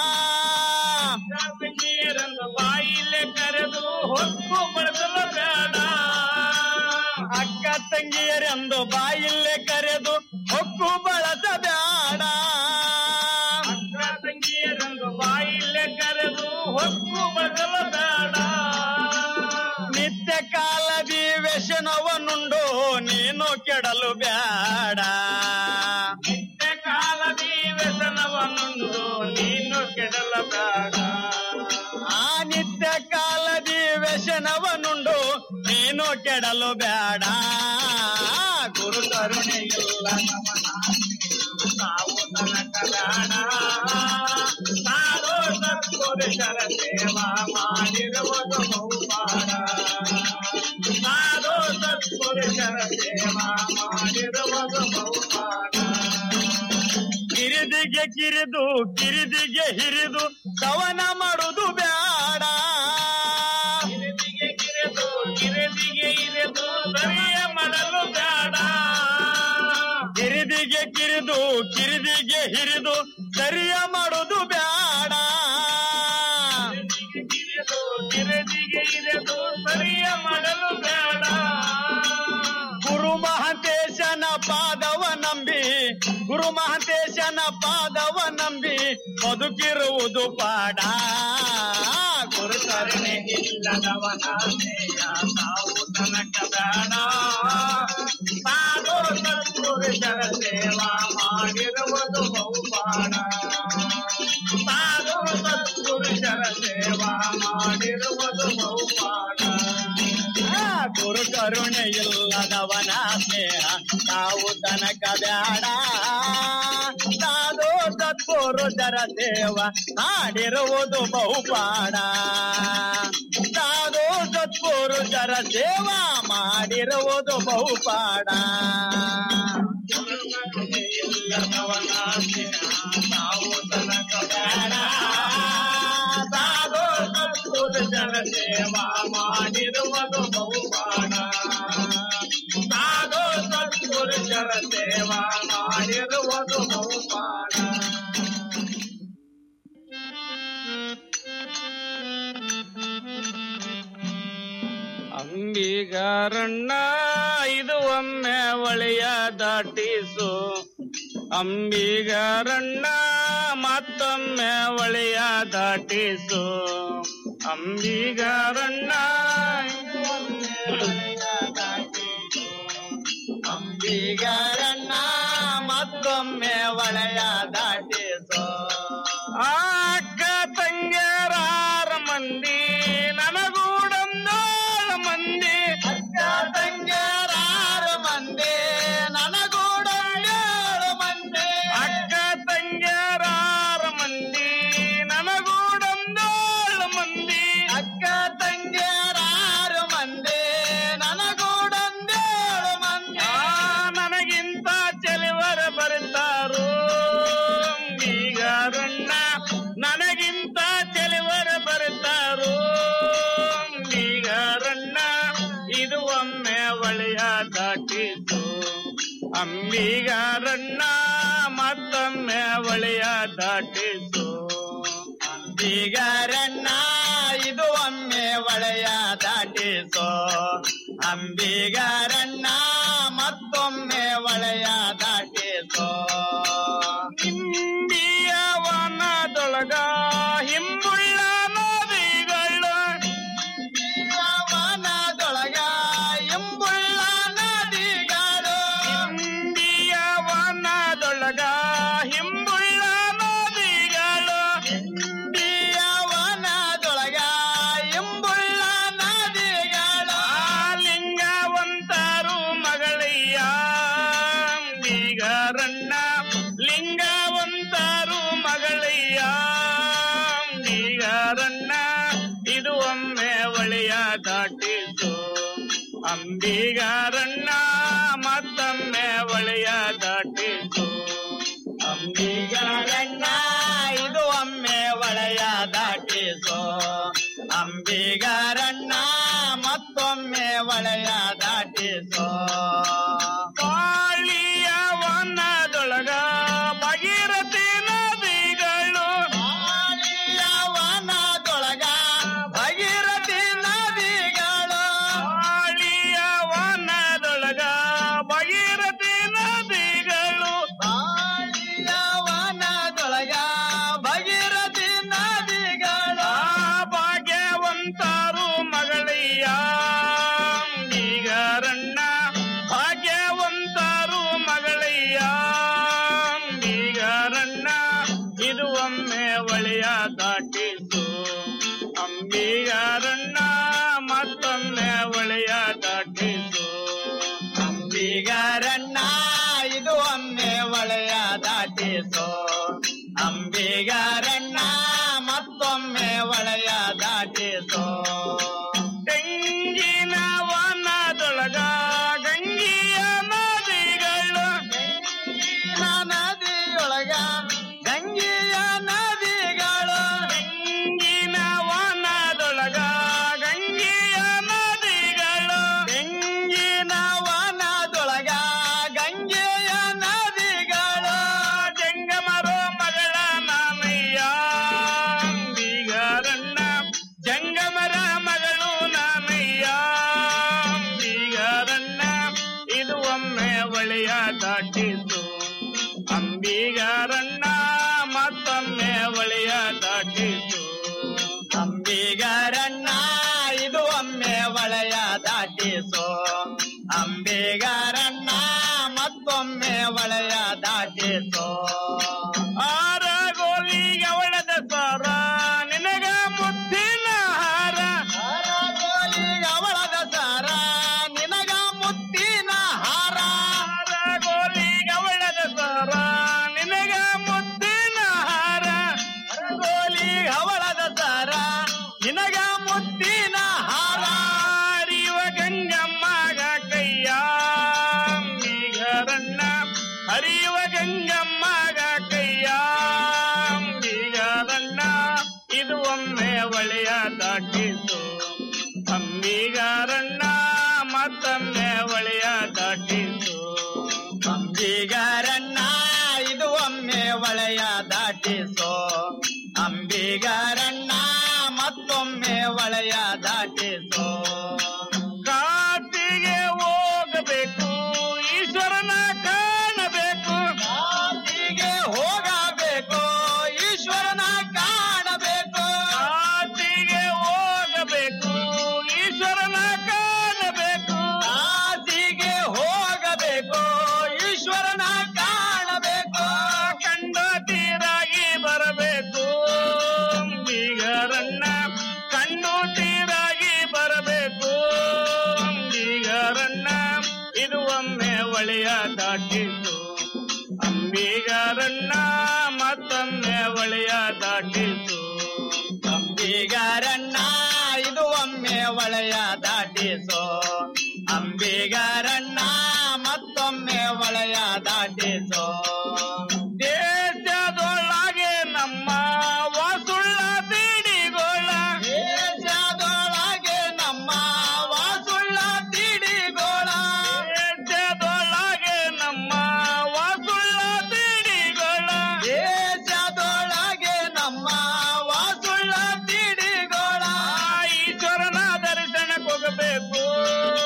ಅಕ್ಕ ತಂಗಿಯರೆಂದು ಬಾಯಿಲ್ಲೇ ಕರೆದು ಹೊಕ್ಕು ಬಳಸಬೇಡ ಅಕ್ಕ ತಂಗಿಯರೆಂದು ಬಾಯಿಲ್ಲೇ ಕರೆದು ಹೊಕ್ಕು ಬಳಸಬೇಡ ಅಕ್ಕ ತಂಗಿಯರೆಂದು ಬಾಯಿಲ್ಲೇ ಕರೆದು ಹೊಕ್ಕು ಬಳಸಬೇಡ ನಿತ್ಯ ಕಾಲದಿ ವ್ಯಸನವನ್ನುಂಡು ನೀನು ಕೆಡಲು ಬೇಡ ನಿತ್ಯ ಕಾಲದಿ ವ್ಯಸನವನ್ನುಂಡು ನೀನು ಕೆಡಲು ಬೇಡ ಆ ನಿತ್ಯ ಕಾಲದಿ ವ್ಯಸನವನ್ನುಂಡು ನೀನು ಕೆಡಲು ಬೇಡ ಗುರು ಕರುಣೆ ಇಲ್ಲ ನಾವು ತನಕ ಬೇಡ ನಾನು ಸತ್ಪುರುಷರ ಸೇವಾ ಮಾಡಿರುವುದು ಬಹುಮಾನ ನಾನು ಸತ್ಪುರುಷರ ಸೇವಾ ಮಾಡಿರುವುದು ಬಹುಮಾನ ಕಿರಿದಿಗೆ ಕಿರಿದು ಕಿರಿದಿಗೆ ಹಿರಿದು ಕವನ ಮಾಡುವುದು ಬೇಡ ಕಿರಿದಿಗೆ ಕಿರಿದು ಕಿರಿದಿಗೆ ಇರಿದು ಸರಿಯ ಮಾಡಲು ಬೇಡ ಕಿರಿದಿಗೆ ಕಿರಿದು ಕಿರಿದಿಗೆ ಹಿರಿದು ಸರಿಯ ಮಾಡುವುದು ಬೇಡ ಕಿರಿದಿಗೆ ಇರಿದು ಸರಿಯ ಮಾಡಲು ಬೇಡ ಗುರು ಮಹಂತೇಶನ ಪಾದವ ನಂಬಿ ಗುರು ಮಹಂತೇಶನ ಪಾದವ ನಂಬಿ ಬದುಕಿರುವುದು ಪಾಡ ಗುರು ಕರುಣೆ ಇಲ್ಲದವನ ಸ್ನೇಹ ತಾವು ತನಕ ಬೇಡ ತಾನು ಸತ್ಪುರುಷರ ಸೇವಾ ಮಾಡಿರುವುದು ಬಹುಪಾಡ ತಾನು ಸತ್ಪುರುಷರ ಸೇವಾ ಮಾಡಿರುವುದು ಬಹುಪಾಡ ಆ ಗುರು ಕರುಣೆ ಇಲ್ಲದವನ ಸ್ನೇಹ ತಾವು ತನಕ ಬೇಡ ತಾನು ಸತ್ಪುರುಷರ ಸೇವ ಮಾಡಿರುವುದು ಬಹುಪಾಡ ತಾನು ಸತ್ಪುರುಷರ ಸೇವಾ ಮಾಡಿರುವುದು ಬಹುಪಾಡ ಇಲ್ಲದವನ ಸ್ನೇಹ ತಾವು ತನಕ ಬೇಡ ತಾನು ಸತ್ಪುರುಷರ ಸೇವಾ ಮಾಡಿರುವುದು ಬಹುಪಾಡ ತಾನು ಸತ್ಪುರುಷರ ಸೇವಾ ಮಾಡಿರುವುದು ಬಹುಪಾಡ ಅಂಬಿಗಾರಣ್ಣ ಇದು ಒಮ್ಮೆ ಒಳೆಯ ದಾಟಿಸು ಅಂಬಿಗಾರಣ್ಣ ಮತ್ತೊಮ್ಮೆ ಒಳೆಯ ದಾಟಿಸು ಅಂಬಿಗಾರಣ್ಣ ಇದು ಒಮ್ಮೆ ಒಳೆಯ ದಾಟಿಸು. ಅಂಬಿಗಾರಣ್ಣ ಮತ್ತೊಮ್ಮೆ ಒಳೆಯ ದಾಟಿಸು ಅಕ್ಕ ತಂಗ್ಯರಾರ ಮಂದಿ ನನಗೂಡೊಂದಾಳ ಮಂದಿ ಅಕ್ಕ ತಂಗ್ಯರಾರ ಮಂದಿ ನನಗೂಡೊಂದಾಳ ಮಂದಿ ಅಕ್ಕ ತಂಗ್ಯರಾರ ಮಂದಿ ನನಗೂಡೊಂದಾಳ ಮಂದಿ ಅಕ್ಕ ತಂಗ್ಯರಾರ ಮಂದಿ ನನಗೂಡೊಂದಾಳ ಮಂದಿ ನನಗಿಂತ ಚೆಲುವರ ಬರ್ತಾರೋ ಈಗಾರಣ್ಣ ನನಗಿಂತ ಚೆಲುವರ ಬರ್ತಾರೋ ಈಗಾರಣ್ಣ ಇದು ಒಮ್ಮೆ ಒಳೆಯ ದಾಟಿತು ಅಂಬಿಗಾರಣ್ಣ ಮತ್ತೊಮ್ಮೆ ಒಳೆಯ ದಾಟಿಸು ಅಂಬಿಗಾರಣ್ಣ ಇದು ಒಮ್ಮೆ ಒಳೆಯ ದಾಟಿಸೋ ಅಂಬಿಗಾರಣ್ಣ ಮತ್ತೊಮ್ಮೆ ಒಳೆಯ ದಾಟಿಸೋ ವನದೊಳಗ ಹಿಂಬುಳ್ಳ ನದಿಗಳು ವನದೊಳಗ ಹಿಂಬುಳ್ಳ ನದಿಗಳು ಹಿಂದಿಯ ವನದೊಳಗ ಹಿಂಬುಳ್ಳ ನದಿಗಳು ಹಿಂದಿಯ ವನದೊಳಗ ಹಿಂಬುಳ್ಳ ನದಿಗಳು ಲಿಂಗವಂತರು ಮಗಳಯ್ಯ ಬೀಗರಣ್ಣ ಲಿಂಗವಂತರು ಮಗಳಯ್ಯ ಬೀಗರಣ್ಣ ಇದು ಒಮ್ಮೆ ಒಳೆಯ ದಾಟಿತು ಅಂಬಿಗರಣ್ಣ ಮತ್ತೊಮ್ಮೆ ಒಳೆಯ ದಾಟಿತು ಅಂಬಿಗರಣ್ಣ ಇದು ಒಮ್ಮೆ ಒಳೆಯ ದಾಟಿಸೋ ಅಂಬಿಗರಣ್ಣ ಮತ್ತೊಮ್ಮೆ ಒಳೆಯ ದಾಟಿಸೋ ಕಾಳಿಯ ವನದೊಳಗ ಭಗೀರಥಿ ನದಿಗಳು ಕಾಳಿಯ ವನದೊಳಗ ಭಗೀರಥಿ ನದಿಗಳು ಕಾಳಿಯ ವನದೊಳಗ ಭಗೀರಥಿ ನದಿಗಳು ಕಾಳಿಯ ವನದೊಳಗ ಭಗೀರಥಿ ನದಿಗಳು ಭಾಗ್ಯವಂತರು ಮಗಳಯ್ಯ ಬೀಗರಣ್ಣ ಭಾಗ್ಯವಂತರು ಮಗಳಯ್ಯ ಬೀಗರಣ್ಣ ಇದು ಒಮ್ಮೆ ಒಳೆಯ ದಾಟಿಸು ಅಂಬಿಗರಣ್ಣ ಮತ್ತೊಮ್ಮೆ ಒಳೆಯ ದಾಟಿಸು ಅಂಬಿಗರಣ್ಣ ಇದು ಒಮ್ಮೆ ಒಳೆಯ ದಾಟಿಸೋ ಅಂಬಿಗರಣ್ಣ ಮತ್ತೊಮ್ಮೆ ಒಳೆಯ ದಾಟಿಸೋ ತೆಂಗಿನ ವನದೊಳಗ ಗಂಗಿಯ ನದಿಗಳು ನದಿಯೊಳಗ ಗಂಗೆಯ ನದಿಗಳು ತೆಂಗಿನ ವನದೊಳಗ ಗಂಗೆಯ ನದಿಗಳು ತೆಂಗಿನ ವನದೊಳಗ ಗಂಗೆಯ ನದಿಗಳು ಜಂಗಮರೋ ಮಗಳ ನಾನಯ್ಯ ಬೀಗರಣ್ಣ ಜಂಗಮರ ಮಗಳು ನಾನಯ್ಯ ಬೀಗರಣ್ಣ ಇದು ಒಮ್ಮೆ ಒಳೆಯ ದಾಟಿತು ಅಂಬಿಗರಣ್ಣ ಮತ್ತೊಮ್ಮೆ ಒಳೆಯ ದಾಟಿತು ಅಂಬಿಗರಣ್ಣ ಇದು ಒಮ್ಮೆ ಒಳೆಯ ದಾಟಿಸೋ ಅಂಬಿಗರಣ್ಣ ಮತ್ತೊಮ್ಮೆ ಒಳೆಯ ದಾಟಿಸೋ ಆರಗೋಲಿಗೆ ಅವಳದ ಸಾರ ನಿನಗ ಮುದ್ದಿನ ಹಾರ ಆರಗೋಲಿಗೆ ಅವಳದ ಸಾರ ನಿನಗ ಮುದ್ದಿನ ಹಾರ ಆರಗೋಲಿಗೆ ಅವಳದ ಸಾರ ನಿನಗ ಮುದ್ದಿನ ಹಾರ ಆರಗೋಲಿಗೆ ಅವಳದ ಸಾರ ನಿನಗ ಮುದ್ದಿನ ಹಾರ ಹರಿಯುವ ಗಂಗಮ್ಮಗ ಕೈಯ ಬೀಗರಣ್ಣ ಹರಿಯುವ ಗಂಗಮ್ಮಗ ಕೈಯ ಬೀಗರಣ್ಣ ಇದು ಒಮ್ಮೆ ಒಳೆಯ ದಾಟಿತು ಅಂಬಿಗರಣ್ಣ ಮತ್ತೊಮ್ಮೆ ಒಳೆಯ ದಾಟಿತು ಅಂಬಿಗರಣ್ಣ ಇದು ಒಮ್ಮೆ ಒಳೆಯ ದಾಟಿಸೋ ಅಂಬಿಗರಣ್ಣ ಮತ್ತೊಮ್ಮೆ ಒಳೆಯ ದಾಟಿಸೋ ಕಾಟಿಗೆ ಹೋಗಬೇಕು ಈಶ್ವರನ ಕಾಣಬೇಕು ಕಾಟಿಗೆ ಹೋಗಬೇಕು ಈಶ್ವರನ ಕಾಣಬೇಕು ಕಾಟಿಗೆ ಹೋಗಬೇಕು ಈಶ್ವರನ ಕಾಣಬೇಕು ಕಾಟಿಗೆ ಹೋಗಬೇಕು ಈಶ್ವರನ ಕಾಣಬೇಕು ಕಂಡ ತೀರಾಗಿ ಬರಬೇಕು ಬೀಗರಣ್ಣ ಕಣ್ಣು ತೀರಾಗಿ ಬರಬೇಕು ಬೀಗರಣ್ಣ ಇದು ಒಮ್ಮೆ ಒಳೆಯ ದಾಟಿತು ಅಂಬಿಗರಣ್ಣ ಮತ್ತೊಮ್ಮೆ ಒಳೆಯ ದಾಟಿತು ಅಂಬಿಗರಣ್ಣ ಇದು ಒಮ್ಮೆ ಒಳೆಯ ದಾಟಿಸೋ ಅಂಬಿಗರಣ್ಣ ಮತ್ತೊಮ್ಮೆ ಒಳೆಯ ದಾಟಿಸೋ ದೇಶದೊಳಗೆ ನಮ್ಮ ವಾಸುಳ್ಳ ಬೀಡಿಗೋಳ ದೇಶದೊಳಗೆ ನಮ್ಮ ವಾಸುಳ್ಳ ಬೀಡಿಗೋಳ ದೇಶದೊಳಗೆ ನಮ್ಮ ವಾಸುಳ್ಳ ಬೀಡಿಗೋಳ ದೇಶದೊಳಗೆ ನಮ್ಮ ವಾಸುಳ್ಳ ಬೀಡಿಗೋಳ ಈಶ್ವರನ ದರ್ಶನಕ್ಕೆ ಹೋಗಬೇಕು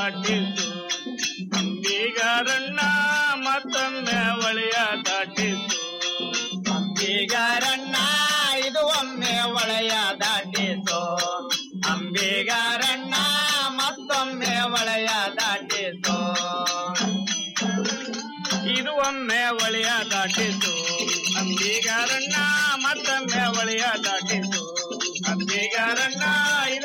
ದಾಟಿಸು ಅಂಬಿಗರಣ್ಣ ಮತ್ತೊಮ್ಮೆ ಒಳೆಯ ದಾಟಿಸು ಅಂಬಿಗರಣ್ಣ ಇದು ಒಮ್ಮೆ ಒಳೆಯ ದಾಟಿಸು ಅಂಬಿಗರಣ್ಣ ಮತ್ತೊಮ್ಮೆ ಒಳೆಯ ದಾಟಿಸು ಇದು ಒಮ್ಮೆ ಒಳೆಯ ದಾಟಿಸು ಅಂಬಿಗರಣ್ಣ ಮತ್ತೊಮ್ಮೆ ಒಳೆಯ ದಾಟಿಸು ಅಂಬಿಗರಣ್ಣ ಇದು